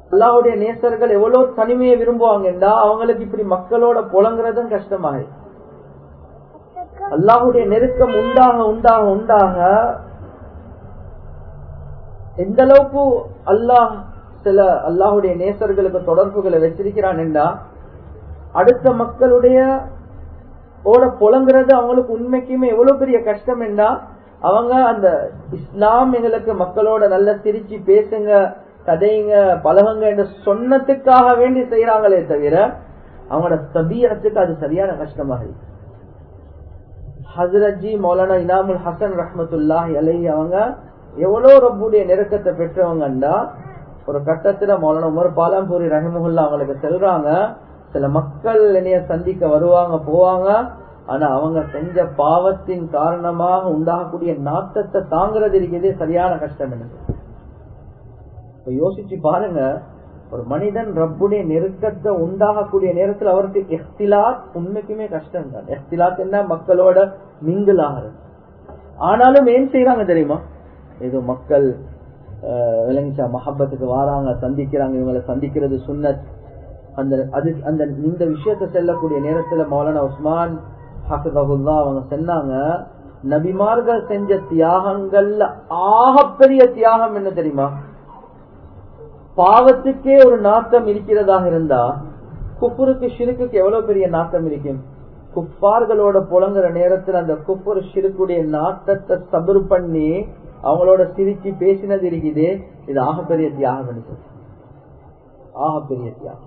அல்லாஹுடைய நேசர்கள் எவ்வளவு தனிமையை விரும்புவாங்கன்றா அவங்களுக்கு இப்படி மக்களோட புலங்குறதும் கஷ்டமாக அல்லாஹுடைய நெருக்கம் உண்டாக உண்டாக உண்டாக எந்த அளவுக்கு அல்லாஹ் சில அல்லாஹுடைய நேசர்களுக்கு தொடர்புகளை வச்சிருக்கிறான் என்றா அடுத்த மக்களுடைய ஓட புலங்குறது அவங்களுக்கு உண்மைக்குமே எவ்வளவு பெரிய கஷ்டம் என்றா அவங்க அந்த இஸ்லாம் எங்களுக்கு மக்களோட நல்ல சிரிச்சு பேசுங்க கதைங்க பழகுங்க என்று சொன்னதுக்காக வேண்டி செய்யறாங்களே தவிர அவங்களோட தபியத்துக்கு அது சரியான கஷ்டமாக இருக்கு ஹசரத்ஜி மௌலானா இனாமுல் ஹசன் ரஹமத்துல்லாஹி அலஹி அவங்க எவ்வளவு ரப்புடைய நெருக்கத்தை பெற்றவங்கண்டா ஒரு கட்டத்துல மௌலானா உமர் பாலம்பூரி ரஹமுல்லா அவங்களுக்கு செல்றாங்க சில மக்கள் என்னைய சந்திக்க வருவாங்க போவாங்க ஆனா அவங்க செஞ்ச பாவத்தின் காரணமாக உண்டாகக்கூடிய நாட்டத்தை தாங்கிறது இருக்கிறதே சரியான கஷ்டம் எனக்கு இப்ப யோசிச்சு பாருங்க ஒரு மனிதன் ரப்புடைய நெருக்கத்தை உண்டாகக்கூடிய நேரத்தில் அவருக்கு எஃப்திலாத் உண்மைக்குமே கஷ்டம் தான் எஃப்திலாத் என்ன மக்களோட மிங்கிள் ஆகிறது ஆனாலும் ஏன் செய்யறாங்க தெரியுமா ஏதோ மக்கள் விளங்கிச்சா மஹப்பத்துக்கு வாராங்க சந்திக்கிறாங்க இவங்களை சந்திக்கிறது சுன்னத் அந்த அது அந்த இந்த விஷயத்த செல்லக்கூடிய நேரத்துல மௌலானா உஸ்மான் ஹாஃபிதகுல்லா அவங்க சொன்னாங்க நபிமார்கள் செஞ்ச தியாகங்கள்ல ஆகப்பெரிய தியாகம் என்ன தெரியுமா பாவத்துக்கே ஒரு நாட்டம் இருக்கிறதாக இருந்தா குப்புருக்கு ஷிருக்குக்கு எவ்வளவு பெரிய நாட்டம் இருக்கும் குப்பார்களோட புலங்குற நேரத்தில் அந்த குப்புர் ஷிருக்குடைய நாட்டத்தை சபர் பண்ணி அவங்களோட சிரிச்சு பேசினது இருக்குது இது ஆகப்பெரிய தியாகம் ஆகப்பெரிய தியாகம்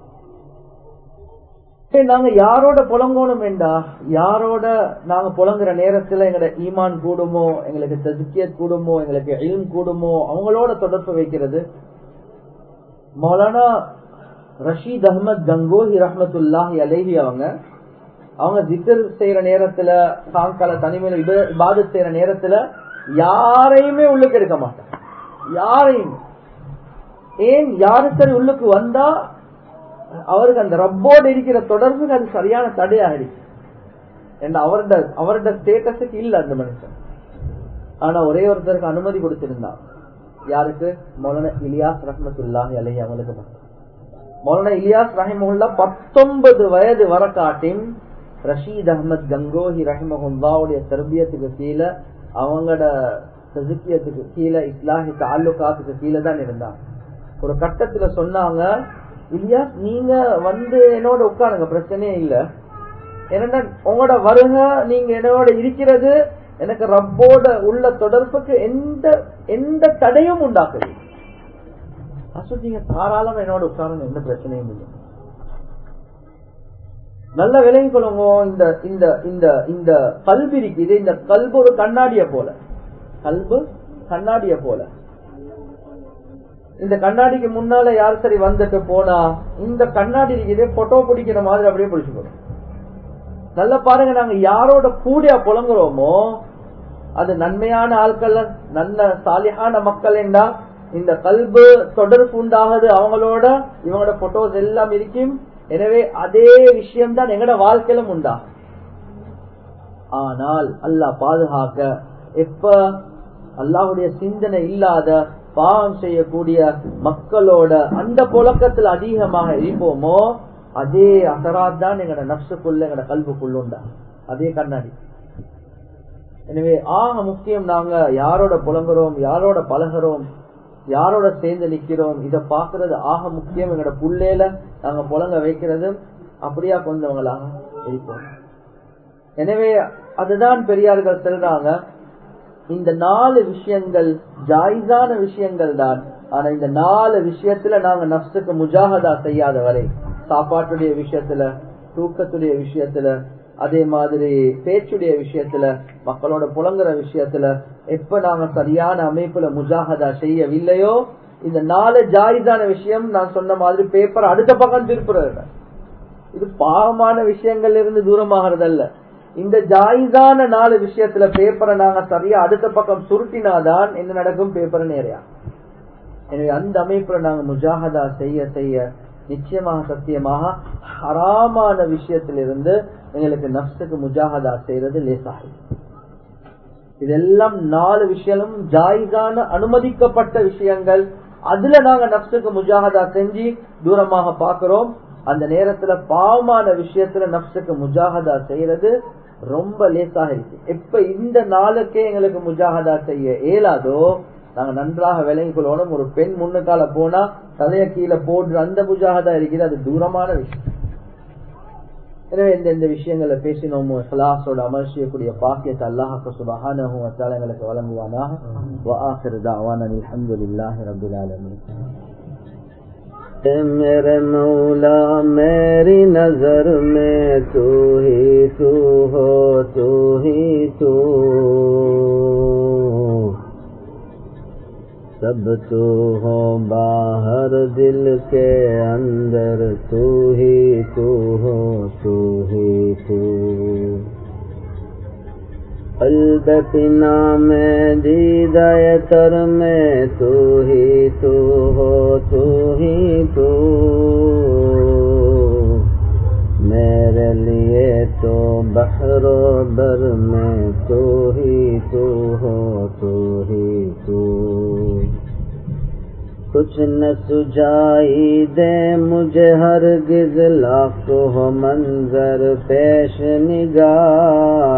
நாங்க யாரோட புலங்கோணும் வேண்டா யாரோட நாங்க புலங்குற நேரத்துல எங்களோட ஈமான் கூடுமோ எங்களுக்கு ததுக்கியத் கூடுமோ எங்களுக்கு இல்ம் கூடுமோ அவங்களோட தொடர்பு வைக்கிறது மௌலானா ரஷீத் அஹமத் கங்கோஹி ரஹமத்துல்லாஹி அலேஹி அவங்க அவங்க ஜிக்கர் செய்யற நேரத்துல சாங்கால தனிமையில இபாதத் செய்யற நேரத்துல யாரையுமே உள்ளுக்கு எடுக்க மாட்டாங்க யாரையும் ஏன் யாரு சரி உள்ளுக்கு வந்தா அவருக்கு அந்த ரப்போடு இருக்கிற தொடர்புக்கு அது சரியான தடையாயிடுச்சு என்ன அவரோட அவரோட ஸ்டேட்டஸுக்கு இல்ல அந்த மனுஷன் ஆனா ஒரே ஒருத்தருக்கு அனுமதி கொடுத்திருந்தான் யாருக்கு மௌலானா இலியாஸ் ரஹமத்துல்லாஹி அலி அவங்களுக்கு மௌலானா இலியாஸ் ரஹிமுல்லா பத்தொன்பது வயது வர காட்டின் ரஷீத் அஹமத் கங்கோஹி ரஹிமஹுல்லாவுடைய தர்பியத்துக்கு கீழே அவங்களோட சதுக்கியத்துக்கு கீழே இஸ்லாஹி தாலுகாத்துக்கு கீழே தான் இருந்தாங்க ஒரு கட்டத்துல சொன்னாங்க இலியாஸ் நீங்க வந்து என்னோட உட்காருங்க பிரச்சனையே இல்ல என்னன்னா உங்களோட வருக நீங்க என்னோட இருக்கிறது எனக்கு ரப்போட உள்ள தொடர்புக்கு எந்த எந்த தடையும் உண்டாக்குது நீங்க தாராளம் என்னோட உட்காருங்க எந்த பிரச்சனையும் இல்லை நல்ல விலகி கொள்ளுங்க இந்த இந்த இந்த இந்த கல்வி இருக்குது இந்த கல்பு ஒரு கண்ணாடிய போல கல்பு கண்ணாடிய போல இந்த கண்ணாடிக்கு முன்னால யார் சரி வந்துட்டு போனா இந்த கண்ணாடி இருக்குது போட்டோ பிடிக்கிற மாதிரி அப்படியே பிடிச்சுக்கணும் நல்ல பாருங்க நாங்க யாரோட கூடிய புலங்குறோமோ அது நன்மையான ஆட்கள் நல்ல சாலியான மக்கள் என்றா இந்த கல்பு தொடர்பு உண்டாகுது அவங்களோட இவங்களோட போட்டோஸ் எல்லாம் இருக்கும் எனவே அதே விஷயம் தான் எங்கட வாழ்க்கையிலும் உண்டா ஆனால் அல்லாஹ் பாதுகாக்க எப்ப அல்லாஹுடைய சிந்தனை இல்லாத பாவம் செய்யக்கூடிய மக்களோட அந்த புழக்கத்தில் அதிகமாக இருப்போமோ அதே அசராத் தான் எங்கட நப்சுக்குள்ள எங்கட கல்புக்குள்ள உண்டா அதே கண்ணாடி எனவே ஆக முக்கியம் நாங்க யாரோட புலங்குறோம் யாரோட பழகிறோம் யாரோட சேர்ந்து நிக்கிறோம் இத பாக்குறது ஆக முக்கியம் எங்களோட புள்ளேல நாங்க புலங்க வைக்கிறது அப்படியா கொஞ்சவங்களாக இருப்போம் எனவே அதுதான் பெரியார்கள் சொல்றாங்க இந்த நாலு விஷயங்கள் ஜாயிஸான விஷயங்கள் தான் ஆனா இந்த நாலு விஷயத்துல நாங்க நப்சுக்கு முஜாகதா செய்யாத வரை சாப்பாட்டுடைய விஷயத்துல தூக்கத்துடைய விஷயத்துல அதே மாதிரி பேச்சுடைய விஷயத்துல மக்களோட புலங்குற விஷயத்துல எப்ப நாங்க சரியான அமைப்புல முஜாகதா செய்யவில்லையோ இந்த நாலு ஜாயிதான விஷயம் நான் சொன்ன மாதிரி பேப்பர் அடுத்த பக்கம் திருப்புறது இது பாவமான விஷயங்கள்ல இருந்து தூரமாகறதல்ல இந்த ஜாயிதான நாலு விஷயத்துல பேப்பரை நாங்க சரியா அடுத்த பக்கம் சுருட்டினாதான் என்ன நடக்கும் பேப்பர் நேரையா எனவே அந்த அமைப்புல நாங்க முஜாகதா செய்ய செய்ய நிச்சயமாக சத்தியமாக ஹராமான விஷயத்திலிருந்து எங்களுக்கு நப்சுக்கு முஜாகதா செய்யறது லேசாகி இதெல்லாம் நாலு விஷயமும் ஜாயிதான அனுமதிக்கப்பட்ட விஷயங்கள் அதுல நாங்க நப்சுக்கு முஜாகதா செஞ்சு தூரமாக பாக்குறோம் அந்த நேரத்துல பாவமான விஷயத்துல நப்சுக்கு முஜாகதா செய்யறது ரொம்ப லேசாக இருக்கு எப்ப இந்த நாளுக்கே எங்களுக்கு முஜாகதா செய்ய இயலாதோ நாங்க நன்றாக விளங்கிக் கொள்ளணும் ஒரு பெண் முன்னுக்கால போனா தலைய கீழே போடுற அந்த முஜாகதா இருக்கிறது அது தூரமான விஷயம் எனவே இந்த இந்த விஷயங்களை பேசினோமோ இஹ்லாஸோட அமல் செய்யக்கூடிய பாக்கியத்தை அல்லாஹ் சுபஹானஹு வ தஆலா எங்களுக்கு வழங்குவானாக வ ஆகிரு தஅவானா அல்ஹம்துலில்லாஹி ரப்பில் ஆலமீன் मेरे मौला मेरी नजर में तू ही तू हो तू ही तू सब तू हो बाहर दिल के अंदर तू ही तू हो तू ही तू कल्ब पिना में दीदाय तर में तू ही तू हो तू ही तू मेरे लिए तो बहरो बर में तू ही तू हो तू ही तू कुछ न सुझाई दे मुझे हर गिज लाख हो मंजर पेश निगाह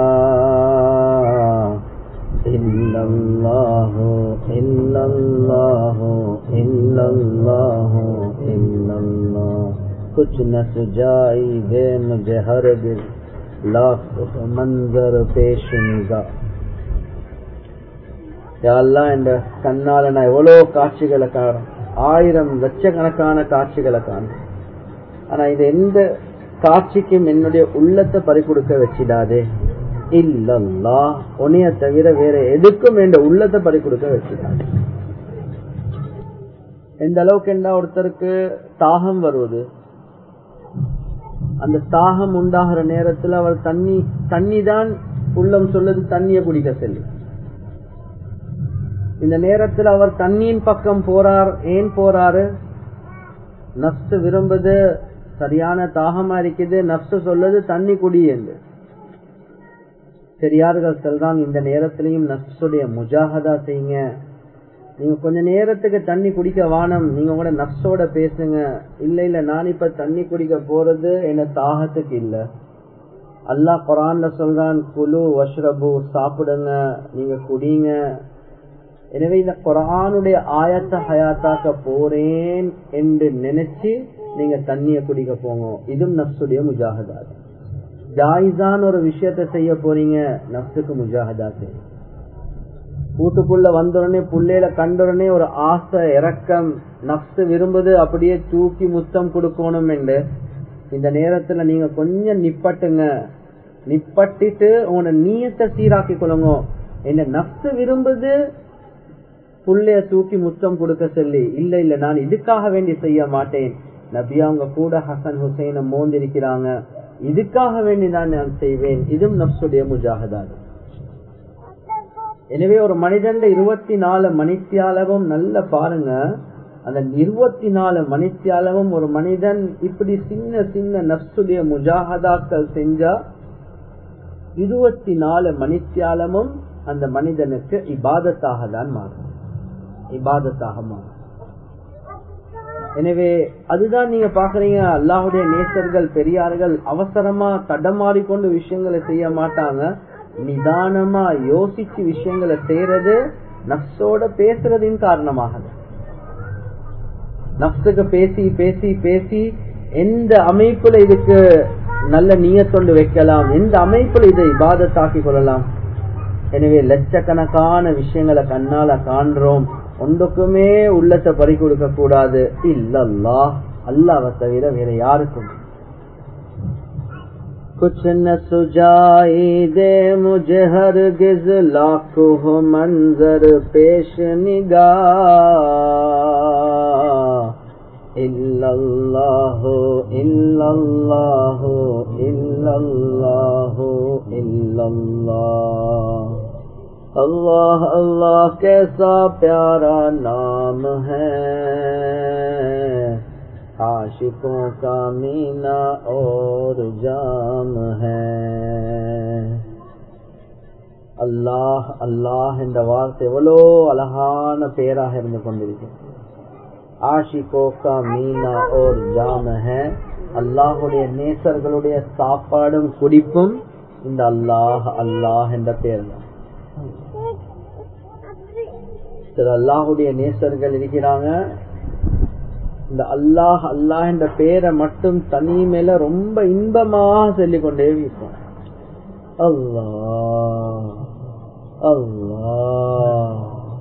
इल्लल्लाह इल्लल्लाह इल्लल्लाह इल्लल्लाह कुछ न सुझाई दे मुझे हर गिज लाख हो मंजर पेश निगाह யாரெல்லாம் இந்த கண்ணால நான் எவ்வளவு காட்சிகளை காணும் ஆயிரம் லட்சக்கணக்கான காட்சிகளை காணும் ஆனா இது எந்த காட்சிக்கும் என்னுடைய உள்ளத்தை பறி கொடுக்க வச்சிடாதே இல்லல்லா உனைய தவிர வேற எதுக்கும் என் உள்ளத்தை பறி கொடுக்க வச்சிடாதே எந்த அளவுக்கு என்ன ஒருத்தருக்கு தாகம் வருவது அந்த தாகம் உண்டாகிற நேரத்துல அவர் தண்ணி தண்ணி தான் உள்ளம் சொல்லுது தண்ணிய குடிக்க செல்லும் இந்த நேரத்தில் அவர் தண்ணியின் பக்கம் போறார் ஏன் போறாரு நப்சு விரும்புது சரியான தாகமா இருக்குது நப்சு சொல்லுது தண்ணி குடி என்று பெரியார்கள் சொல்றாங்க இந்த நேரத்திலையும் நப்சுடைய முஜாகதா செய்யுங்க நீங்க கொஞ்ச நேரத்துக்கு தண்ணி குடிக்க வானம் நீங்க உங்களோட நப்சோட பேசுங்க இல்ல இல்ல நான் இப்ப தண்ணி குடிக்க போறது என்ன தாகத்துக்கு இல்ல அல்லாஹ் குரான்ல சொல்றான் குழு வஷ்ரபு சாப்பிடுங்க நீங்க குடிங்க எனவே இந்த குரானுடைய ஆயத்த ஹயாத்தாக்க போறேன் என்று நினைச்சு நீங்க தண்ணிய குடிக்க போங்க இதுவும் நப்சுடைய முஜாகதா ஜாயிஸான ஒரு விஷயத்த செய்ய போறீங்க நப்சுக்கு முஜாகதா செய்ய வீட்டுக்குள்ள வந்தோடனே புள்ளையில கண்டோடனே ஒரு ஆசை இறக்கம் நப்சு விரும்புது அப்படியே தூக்கி முத்தம் கொடுக்கணும் என்று இந்த நேரத்துல நீங்க கொஞ்சம் நிப்பட்டுங்க நிப்பட்டிட்டு உங்களோட நீயத்தை சீராக்கி கொள்ளுங்க என்ன நப்சு விரும்புது புள்ளைய தூக்கி முத்தம் கொடுக்க சொல்லி இல்ல இல்ல நான் இதுக்காக வேண்டி செய்ய மாட்டேன் நபி அவங்க கூட ஹசன் ஹுசைன மோந்திருக்கிறாங்க இதுக்காக வேண்டி தான் நான் செய்வேன் இதுவும் நப்சுடைய முஜாகதாது எனவே ஒரு மனிதன் இருபத்தி நாலு மணித்தியாலவும் நல்ல பாருங்க அந்த இருபத்தி நாலு மணித்தியாலவும் ஒரு மனிதன் இப்படி சின்ன சின்ன நப்சுடைய முஜாகதாக்கள் செஞ்சா இருபத்தி நாலு மணித்தியாலமும் அந்த மனிதனுக்கு இபாதத்தாக தான் மாறும் இபாதத்தாக மாறும் எனவே அதுதான் நீங்க பாக்குறீங்க அல்லாஹுடைய நேசர்கள் பெரியார்கள் அவசரமா தடமாறிக்கொண்டு விஷயங்களை செய்ய மாட்டாங்க நிதானமா யோசிச்சு விஷயங்களை செய்யறது நப்சோட பேசுறதின் காரணமாக நப்சுக்கு பேசி பேசி பேசி எந்த அமைப்புல இதுக்கு நல்ல நீயத்தொண்டு வைக்கலாம் எந்த அமைப்புல இதை இபாதத்தாக்கி கொள்ளலாம் எனவே லட்சக்கணக்கான விஷயங்களை கண்ணால காண்றோம் ஒன்றுக்குமே உள்ளத்தை பறி கொடுக்க கூடாது இல்லல்லா அல்லாவை தவிர வேற யாருக்கும் कुछ न सुझाई दे मुझे हर गिज लाखों हो मंजर पेश निगाह इल्लल्लाह इल्लल्लाह इल्लल्लाह इल्लल्लाह अल्लाह अल्लाह कैसा प्यारा नाम है आशिकों का मीना और जाम है அல்லாஹ் அல்லாஹ் என்ற வார்த்தை எவ்வளோ அழகான பெயராக இருந்து கொண்டிருக்கிறது ஆஷிகோ கா மீனா ஓர் ஜாம ஹே அல்லாஹுடைய நேசர்களுடைய சாப்பாடும் குடிப்பும் இந்த அல்லாஹ் அல்லாஹ் என்ற பேர் தான் சில அல்லாஹுடைய நேசர்கள் இருக்கிறாங்க இந்த அல்லாஹ் அல்லாஹ் என்ற பேரை மட்டும் தனி மேல ரொம்ப இன்பமாக சொல்லிக் கொண்டே இருப்போம் அல்லாஹ் அல்லாஹ்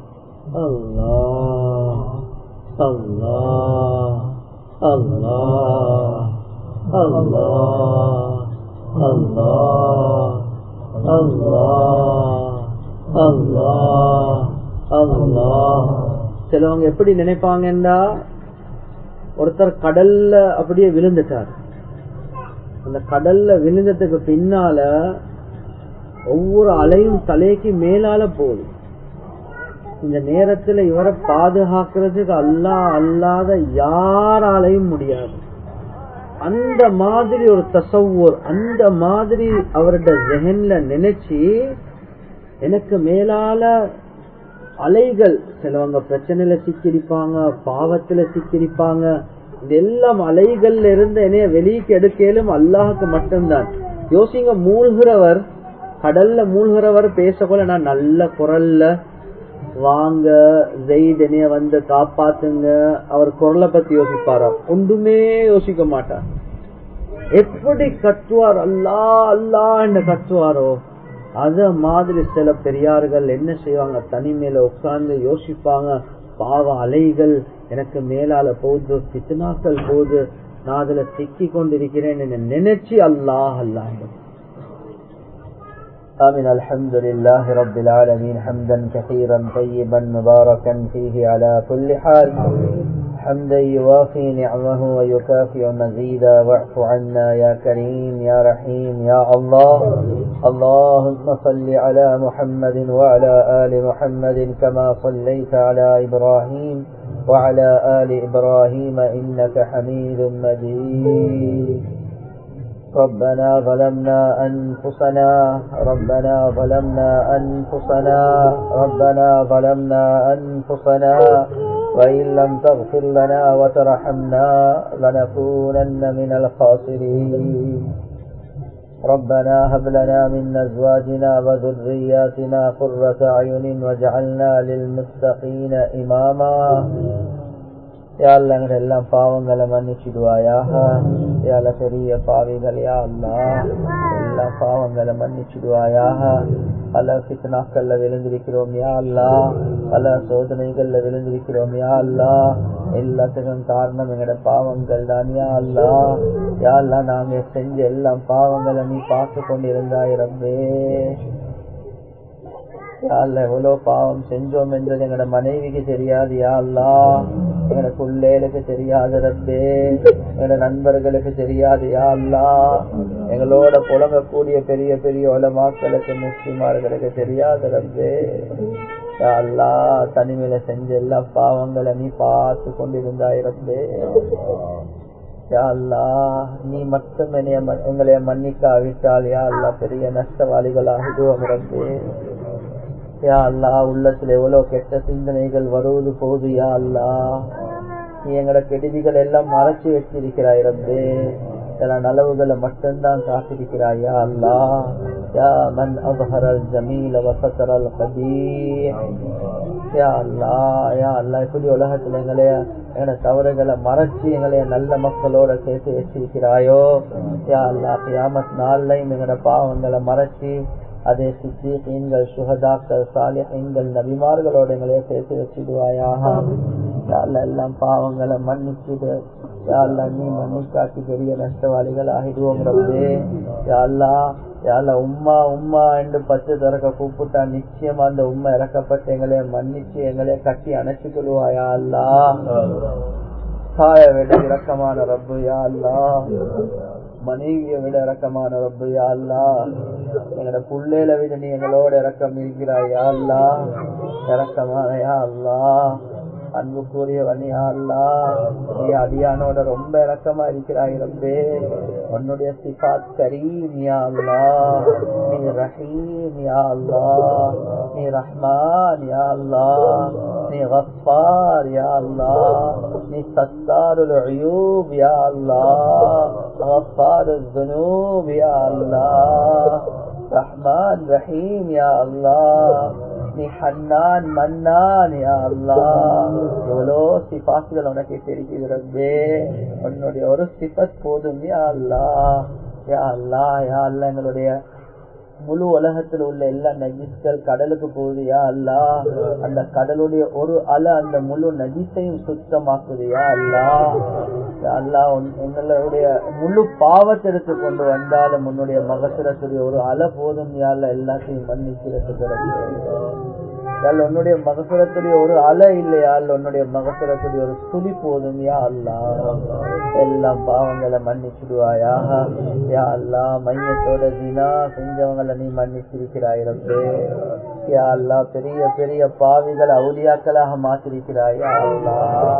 அல்லாஹ் அல்லாஹ் அல்லாஹ் அல்லாஹ் அல்லாஹ் அல்லாஹ் அல்லாஹ் அல்லாஹ் சிலவங்க எப்படி நினைப்பாங்கன்னா ஒருத்தர் கடல்ல அப்படியே விழுந்துட்டார் அந்த கடல்ல விழுந்ததுக்கு பின்னால ஒவ்வொரு அலையும் தலைக்கு மேலால போகுது இந்த நேரத்துல இவரை பாதுகாக்கிறதுக்கு அல்லா அல்லாத யாராலையும் முடியாது அந்த மாதிரி ஒரு தசவ்வூர் அந்த மாதிரி அவருடைய ஜெகன்ல நினைச்சு எனக்கு மேலால அலைகள் சிலவங்க பிரச்சனையில சிக்கிரிப்பாங்க பாவத்துல சிக்கிரிப்பாங்க இது எல்லாம் அலைகள்ல இருந்து என்னைய வெளியே எடுக்கலும் அல்லாஹுக்கு மட்டும்தான் யோசிங்க மூழ்கிறவர் கடல்ல மூழ்கிறவர் பேசக்கூட நான் நல்ல குரல்ல வாங்க ஜெயித் என்னைய வந்து காப்பாத்துங்க அவர் குரலை பத்தி யோசிப்பாரா ஒன்றுமே யோசிக்க மாட்டார் எப்படி கத்துவார் அல்லா அல்லா என்று கத்துவாரோ அத மாதிரி சில பெரியார்கள் என்ன செய்வாங்க தனிமையில உட்கார்ந்து யோசிப்பாங்க பாவ அலைகள் எனக்கு மேலால போகுது பித்னாக்கள் போகுது நான் அதுல சிக்கி கொண்டிருக்கிறேன் நினைச்சு அல்லாஹ் அல்லாஹ் آمين الحمد لله رب العالمين حمدا كثيرا طيبا مباركا فيه على كل حال حمدا يوافي نعمه ويكافئ مزيدا واعف عنا يا كريم يا رحيم يا الله اللهم صل على محمد وعلى آل محمد كما صليت على إبراهيم وعلى آل إبراهيم إنك حميد مجيد ربنا ظلمنا أنفسنا ربنا ظلمنا أنفسنا ربنا ظلمنا أنفسنا وإن لم تغفر لنا وترحمنا لنكونن من الخاسرين ربنا هب لنا من أزواجنا وذرياتنا قرة أعين واجعلنا للمتقين إماما யாழ்ல எல்லாம் பாவங்களை மன்னிச்சுடுவாயாக யாழ பெரிய பாவிகள் யா அல்லா எல்லா பாவங்களை மன்னிச்சுடுவாயாக பல பித்னாக்கள்ல விழுந்திருக்கிறோம் யா அல்லா பல சோதனைகள்ல விழுந்திருக்கிறோம் யா அல்லா எல்லாத்துக்கும் காரணம் எங்கட பாவங்கள் தான் யா அல்லா யா அல்லா நாங்க செஞ்ச எல்லாம் பாவங்களை நீ பார்த்து கொண்டிருந்தாய் ரப்பே யாழ்ல எவ்வளவு பாவம் செஞ்சோம் என்றது எங்கட மனைவிக்கு தெரியாது யா அல்லா எங்கட பிள்ளைகளுக்கு தெரியாது ரப்பே எங்கட நண்பர்களுக்கு தெரியாது யா அல்லா எங்களோட புலங்கக்கூடிய பெரிய பெரிய உலமாக்களுக்கு முஸ்லிமார்களுக்கு தெரியாது ரப்பே யா அல்லா தனிமையில செஞ்ச எல்லா பாவங்களை நீ பார்த்து கொண்டிருந்தாய் ரப்பே யா அல்லா நீ மட்டும் என்னைய எங்களைய மன்னிக்காவிட்டால் யா அல்லா பெரிய நஷ்டவாளிகளாகிடுவோம் ரப்பே யா அல்லா உள்ளத்துல எவ்வளவு கெட்ட சிந்தனைகள் வருவது போது யா அல்லா நீ எங்கட கெடுதிகள் எல்லாம் மறைச்சு வச்சிருக்கிறாய் ரப்பே சில நலவுகளை மட்டும்தான் காத்திருக்கிறாய் யா அல்லா யா மன் அபஹரல் ஜமீல வசத்தரல் கபீர் யா அல்லா யா அல்லா இப்படி உலகத்துல எங்களைய எங்கட தவறுகளை மறைச்சு எங்களைய நல்ல மக்களோட சேர்த்து வச்சிருக்கிறாயோ யா அல்லா கியாமத் நாள்லையும் எங்கட பாவங்களை மறைச்சு அதே சித்தீகீன்கள் சுகதாக்கள் சாலிஹீன்கள் நபிமார்களோட எங்களைய சேர்த்து வச்சிடுவாயாக எல்லாம் பாவங்களை மன்னிச்சுடு யாழ்லா நீ மன்னிக்காட்டி பெரிய நஷ்டவாளிகள் ஆகிடுவோம் ரப்பே யாழ்லா யாழ்ல உம்மா உம்மா என்று பச்சை திறக்க கூப்பிட்டா நிச்சயமா அந்த உண்மை இறக்கப்பட்டு எங்களைய மன்னிச்சு எங்களைய கட்டி அணைச்சு கொள்வாயா அல்லா தாய விட இரக்கமான ரப்பு யா அல்லா மனைவியை விட இறக்கமான ரப்பு யா அல்லா எங்கட புள்ளையில விட நீ எங்களோட இறக்கம் இருக்கிறாய் யா அல்லா இறக்கமான யா அல்லா அன்புக்குரியவன் யா அல்லா நீ அடியானோட ரொம்ப இறக்கமா இருக்கிறாய் ரப்பே உன்னுடைய சிபாத் கரீம் யா அல்லா நீ ரஹீம் யா அல்லா நீ ரஹ்மான் யா அல்லா நீ غفار يا الله நீ ستار العيوب يا الله غفار الذنوب يا الله رحمن رحيم يا الله நீ ஹன்னான் மன்னான் யா அல்லாஹ் எவ்வளோ சிபாத்துகள் உனக்கு தெரிகிறது உன்னுடைய ஒரு சிபத் போதும் யா அல்லாஹ் யா அல்லாஹ் யா அல்லாஹ் எங்களுடைய முழு உலகத்தில் உள்ள எல்லா நஜிஸ்கள் கடலுக்கு போகுது யா அல்லா அந்த கடலுடைய ஒரு அலை அந்த முழு நஜிஸையும் சுத்தமாக்குது யா அல்லா அல்லா எங்களுடைய முழு பாவத்தை எடுத்து கொண்டு வந்தாலும் உன்னுடைய மகசுரத்துடைய ஒரு அலை போதும் யா அல்ல எல்லாத்தையும் மன்னிக்கிறது உன்னுடைய மகசுரத்துடைய ஒரு அலை இல்லையா அல்ல உன்னுடைய மகசுரத்துடைய ஒரு துளி போதும் யா அல்லா எல்லாம் பாவங்களை மன்னிச்சுடுவாயா யா அல்லா மையத்தோட தினா செஞ்சவங்களை நீ மன்னிச்சிருக்கிறாய் ரப்பே யா அல்லா பெரிய பெரிய பாவிகள் அவுலியாக்களாக மாத்திருக்கிறாய் யா அல்லா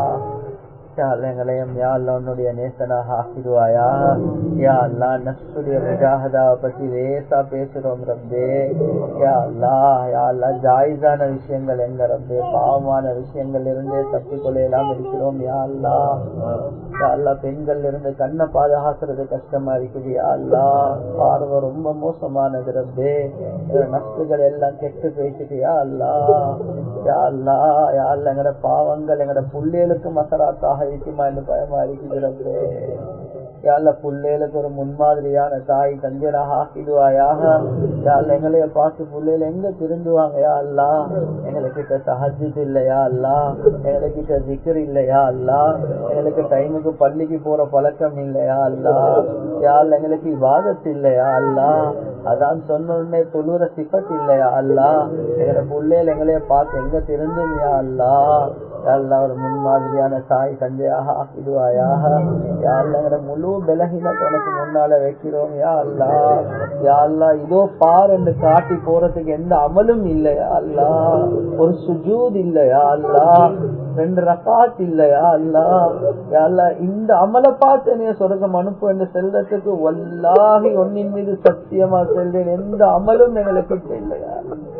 எங்களையும் யா அல்லா உன்னுடைய நேசனாக ஆக்கிடுவாயா யா அல்லா நஷ்டுடைய முஜாஹதா பத்தி லேசா பேசுறோம் ரப்பே யா அல்லா யா அல்லா ஜாயிஸான விஷயங்கள் எங்க ரப்பே பாவமான விஷயங்கள் இருந்தே தப்பிக்கொள்ளையெல்லாம் இருக்கிறோம் யா அல்லா யா அல்லா பெண்கள் இருந்து கண்ணை பாதுகாக்கிறது கஷ்டமா இருக்குது யா அல்லா பார்வை ரொம்ப மோசமானது ரப்பே நஷ்டுகள் எல்லாம் கெட்டு போயிட்டு யா அல்லா யா அல்லா யா அல்லா எங்கட பாவங்கள் எங்கட புள்ளைகளுக்கு மசராத்தாக இருக்குமா என்று பயமா இருக்கிறது யாழ்ல புள்ளைகளுக்கு ஒரு முன்மாதிரியான தாய் தஞ்சனாக ஆக்கிடுவாயாக யாழ் எங்களைய பார்த்து புள்ளையில எங்க திருந்துவாங்க யா அல்லா எங்களுக்கிட்ட சஹஜித் இல்லையா அல்லா எங்களுக்கிட்ட திக்கர் இல்லையா அல்லா எங்களுக்கு டைமுக்கு பள்ளிக்கு போற பழக்கம் இல்லையா அல்லா யாழ் எங்களுக்கு விவாதத்து இல்லையா அல்லா அதான் சொன்ன உடனே தொழுற சிபத் இல்லையா அல்லா எங்களோட புள்ளையில எங்களைய பார்த்து எங்க திருந்தும் யா அல்லா யாழ்லா ஒரு முன்மாதிரியான தாய் தந்தையாக ஆக்கிடுவாயாக யாழ்ல முழு பலகீனத்தை உனக்கு முன்னால வைக்கிறோம் யா அல்லா யா அல்லா இதோ பார் என்று காட்டி போறதுக்கு எந்த அமலும் இல்லையா அல்லா ஒரு சுஜூத் இல்லையா அல்லா ரெண்டு ரகாத் இல்லையா அல்லா அல்லா இந்த அமலை பார்த்து நீ சொர்க்கம் அனுப்பு என்று செல்றதுக்கு வல்லாகி ஒன்னின் மீது சத்தியமா செல்றேன் எந்த அமலும் எங்களுக்கு இல்லையா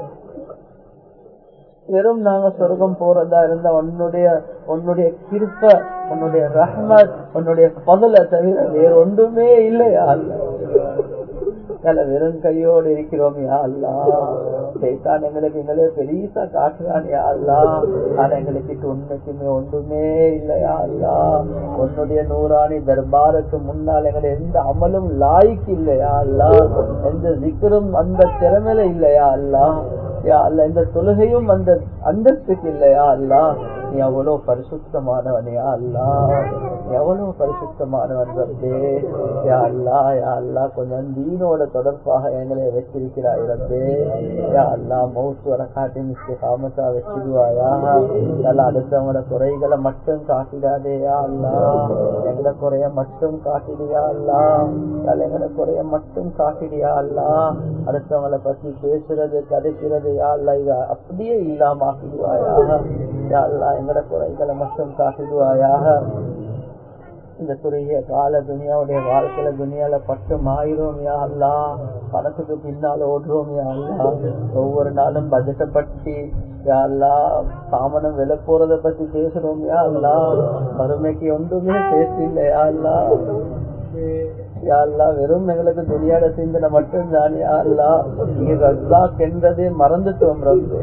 வெறும் நாங்க சொர்க்கம் போறதா இருந்தா உன்னுடைய உன்னுடைய கிருப்ப உன்னுடைய ரஹ்மத் உன்னுடைய பதல தவிர வேற ஒன்றுமே இல்லையா அல்ல வெறும் கையோடு இருக்கிறோம் யா அல்லா சைத்தான் எங்களுக்கு எங்களே பெரியசா காட்டுறான் யா அல்லா ஆனா எங்களுக்கு உண்மைக்குமே ஒன்றுமே இல்லையா அல்லா உன்னுடைய நூறாணி தர்பாருக்கு முன்னால் எங்களை எந்த அமலும் லாய்க்கு இல்லையா அல்லா எந்த சிக்கரும் அந்த திறமையில இல்லையா அல்லா யா அல்ல இந்த தொழுகையும் அந்த அந்தஸ்துக்கு இல்லையா அல்லா நீ எவ்வளவு பரிசுத்தமானவனையா அல்லா எவ்வளவு பரிசுத்தமானவன் ரப்பே யா அல்லா யா அல்லா கொஞ்சம் தீனோட தொடர்பாக எங்களை வச்சிருக்கிறாய் ரப்பே யா அல்லா மவுத்து வர காட்டி மிஸ்டி காமத்தா வச்சிருவாயா நல்லா அடுத்தவங்களோட குறைகளை மட்டும் காட்டிடாதே யா அல்லா எங்களை குறைய மட்டும் காட்டிடியா அல்லா எங்களை குறைய மட்டும் காட்டிடியா அல்லா அடுத்தவங்களை பத்தி பேசுறது கதைக்கிறது யா அல்லா இத அப்படியே இல்லாம ஆக்கிடுவாயாக யா அல்லா எங்கட குறைகளை மட்டும் காட்டிடுவாயாக இந்த குறுகிய கால துனியாவுடைய வாழ்க்கையில துனியால பட்டு மாயிரும் யா அல்லா பணத்துக்கு பின்னால ஓடுறோம் யா அல்லா ஒவ்வொரு நாளும் பட்ஜெட்டை பற்றி யா அல்லா சாமனம் விலை போறத பத்தி பேசுறோம் யா அல்லா வறுமைக்கு ஒன்றுமே பேசல யா அல்லா யாழ்லா வெறும் எங்களுக்கு துணியாட சிந்தனை மட்டும் தான் யாழ்லா நீ ரஸ்தாக் என்றதே மறந்துட்டோம் ரப்பு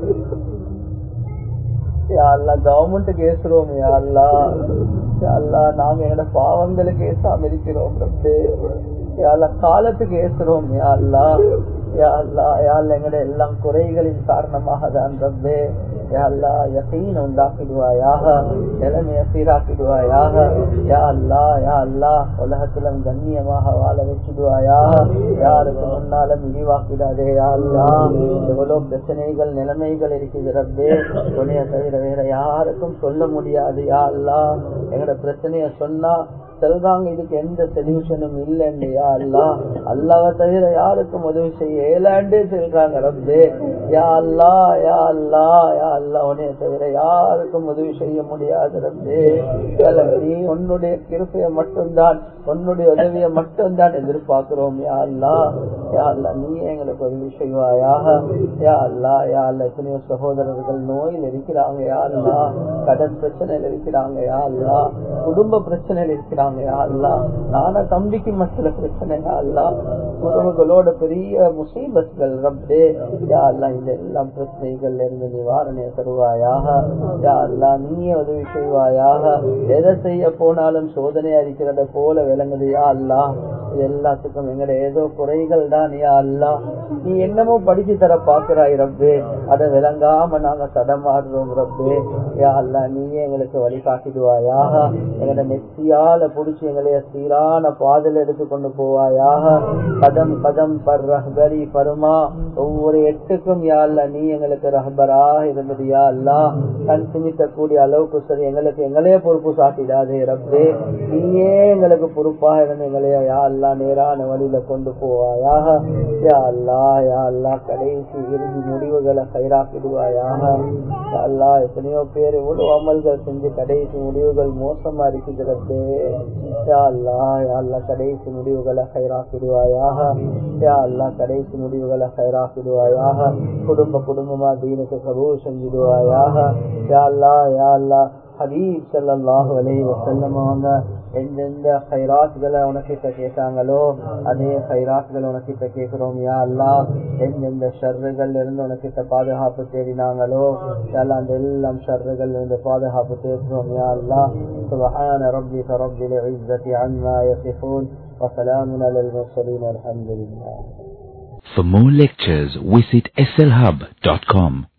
யாழ்லா கவர்மெண்ட்டுக்கு ஏசுறோம் யாழ்லா யாழ்லா நாங்க எங்களோட பாவங்களுக்கு ஏசாம இருக்கிறோம் ரப்பு யாழ்லா காலத்துக்கு ஏசுறோம் யாழ்லா யாழ்லா யாழ் எங்கட எல்லாம் குறைகளின் காரணமாக தான் ரப்பே யாழ்லா யகீன் உண்டாக்கிடுவாயாக நிலைமைய சீராக்கிடுவாயாக யா அல்லா யா அல்லா உலகத்துல கண்ணியமாக வாழ வச்சுடுவாயாக யாருக்கு முன்னால விரிவாக்கிடாதே யா அல்லா எவ்வளவு பிரச்சனைகள் நிலைமைகள் இருக்குது ரப்பே உன்னைய தவிர வேற யாருக்கும் சொல்ல முடியாது யா அல்லா எங்கட பிரச்சனைய சொன்னா சொல்றாங்க இதுக்கு எந்த சொல்யூஷனும் இல்லைன்னு யா அல்லா அல்லாவை தவிர யாருக்கும் உதவி செய்ய ஏலாண்டே சொல்றாங்க ரப்பே யா அல்லா யா அல்லா யா அல்லா உனைய தவிர யாருக்கும் உதவி செய்ய முடியாது ரப்பே நீ உன்னுடைய கிருப்பைய மட்டும்தான் உன்னுடைய உதவியை மட்டும்தான் எதிர்பார்க்கிறோம் யா அல்லா யா அல்லா நீ எங்களுக்கு உதவி செய்வாயாக யா அல்லா யா அல்லா எத்தனையோ சகோதரர்கள் நோயில் இருக்கிறாங்க யா அல்லா கடன் பிரச்சனையில் இருக்கிறாங்க யா அல்லா குடும்ப பிரச்சனையில் இருக்கிறாங்க யா அல்லா நான தம்பிக்கு மற்ற பிரச்சனை யா அல்லா உறவுகளோட பெரிய முசீபத்கள் ரப்பே யா அல்லா இந்த எல்லாம் பிரச்சனைகள் இருந்து நிவாரணை தருவாயாக யா அல்லா நீயே உதவி செய்வாயாக எதை செய்ய போனாலும் சோதனை அடிக்கிறத போல விளங்குது யா அல்லா இது எல்லாத்துக்கும் எங்கட ஏதோ குறைகள் தான் யா அல்லா நீ என்னமோ படிச்சு தர பாக்குறாய் ரப்பே அதை விளங்காம நாங்க தடமாடுறோம் ரப்பே யா அல்லா நீயே எங்களுக்கு வழிகாட்டிடுவாயாக எங்கட நெத்தியால புடிச்சு எங்களைய சீரான பாதையில எடுத்து கொண்டு போவாயாக கதம் கதம் பர் ரஹ்பரி பருமா ஒவ்வொரு எட்டுக்கும் யா அல்லா நீ எங்களுக்கு ரஹ்பரா இருந்தது யா அல்லா கண் சிமிட்டக்கூடிய அளவுக்கு சரி எங்களுக்கு எங்களையே பொறுப்பு சாட்டிடாதே ரப்பே நீயே எங்களுக்கு பொறுப்பாக இருந்து எங்களைய யா அல்லா நேரான வழியில கொண்டு போவாயாக யா அல்லா யா அல்லா கடைசி இறுதி முடிவுகளை கைராக்கிடுவாயாக யா அல்லா எத்தனையோ பேர் இவ்வளவு அமல்கள் செஞ்சு கடைசி முடிவுகள் மோசமா இருக்குது ரப்பே யா அல்லா யா அல்லா கடைசி முடிவுகளை கைராக்கிடுவாயாக யா அல்லா கடைசி முடிவுகளை கைராக்கிடுவாயாக குடும்ப குடும்பமா தீனுக்கு கபூர் செஞ்சிடுவாயாக யா அல்லா யா அல்லா ஹபீப் ஸல்லல்லாஹு அலைஹி வஸல்லம் அவங்க எந்தெந்த ஹைராத்களை உனக்கிட்ட கேட்டாங்களோ அதே ஹைராத்களை உனக்கிட்ட கேட்கிறோம் யா அல்லா எந்தெந்த ஷர்றுகள் இருந்து உனக்கிட்ட பாதுகாப்பு தேடினாங்களோ யாழ்லா அந்த எல்லாம் ஷர்றுகள் இருந்து பாதுகாப்பு தேடுறோம் யா அல்லா சுபஹான ரப்பிக ரப்பில் இஸ்ஸத்தி அம்மா யசிஃபூன் وسلام على المرسلين والحمد لله For more lectures, visit slhub.com.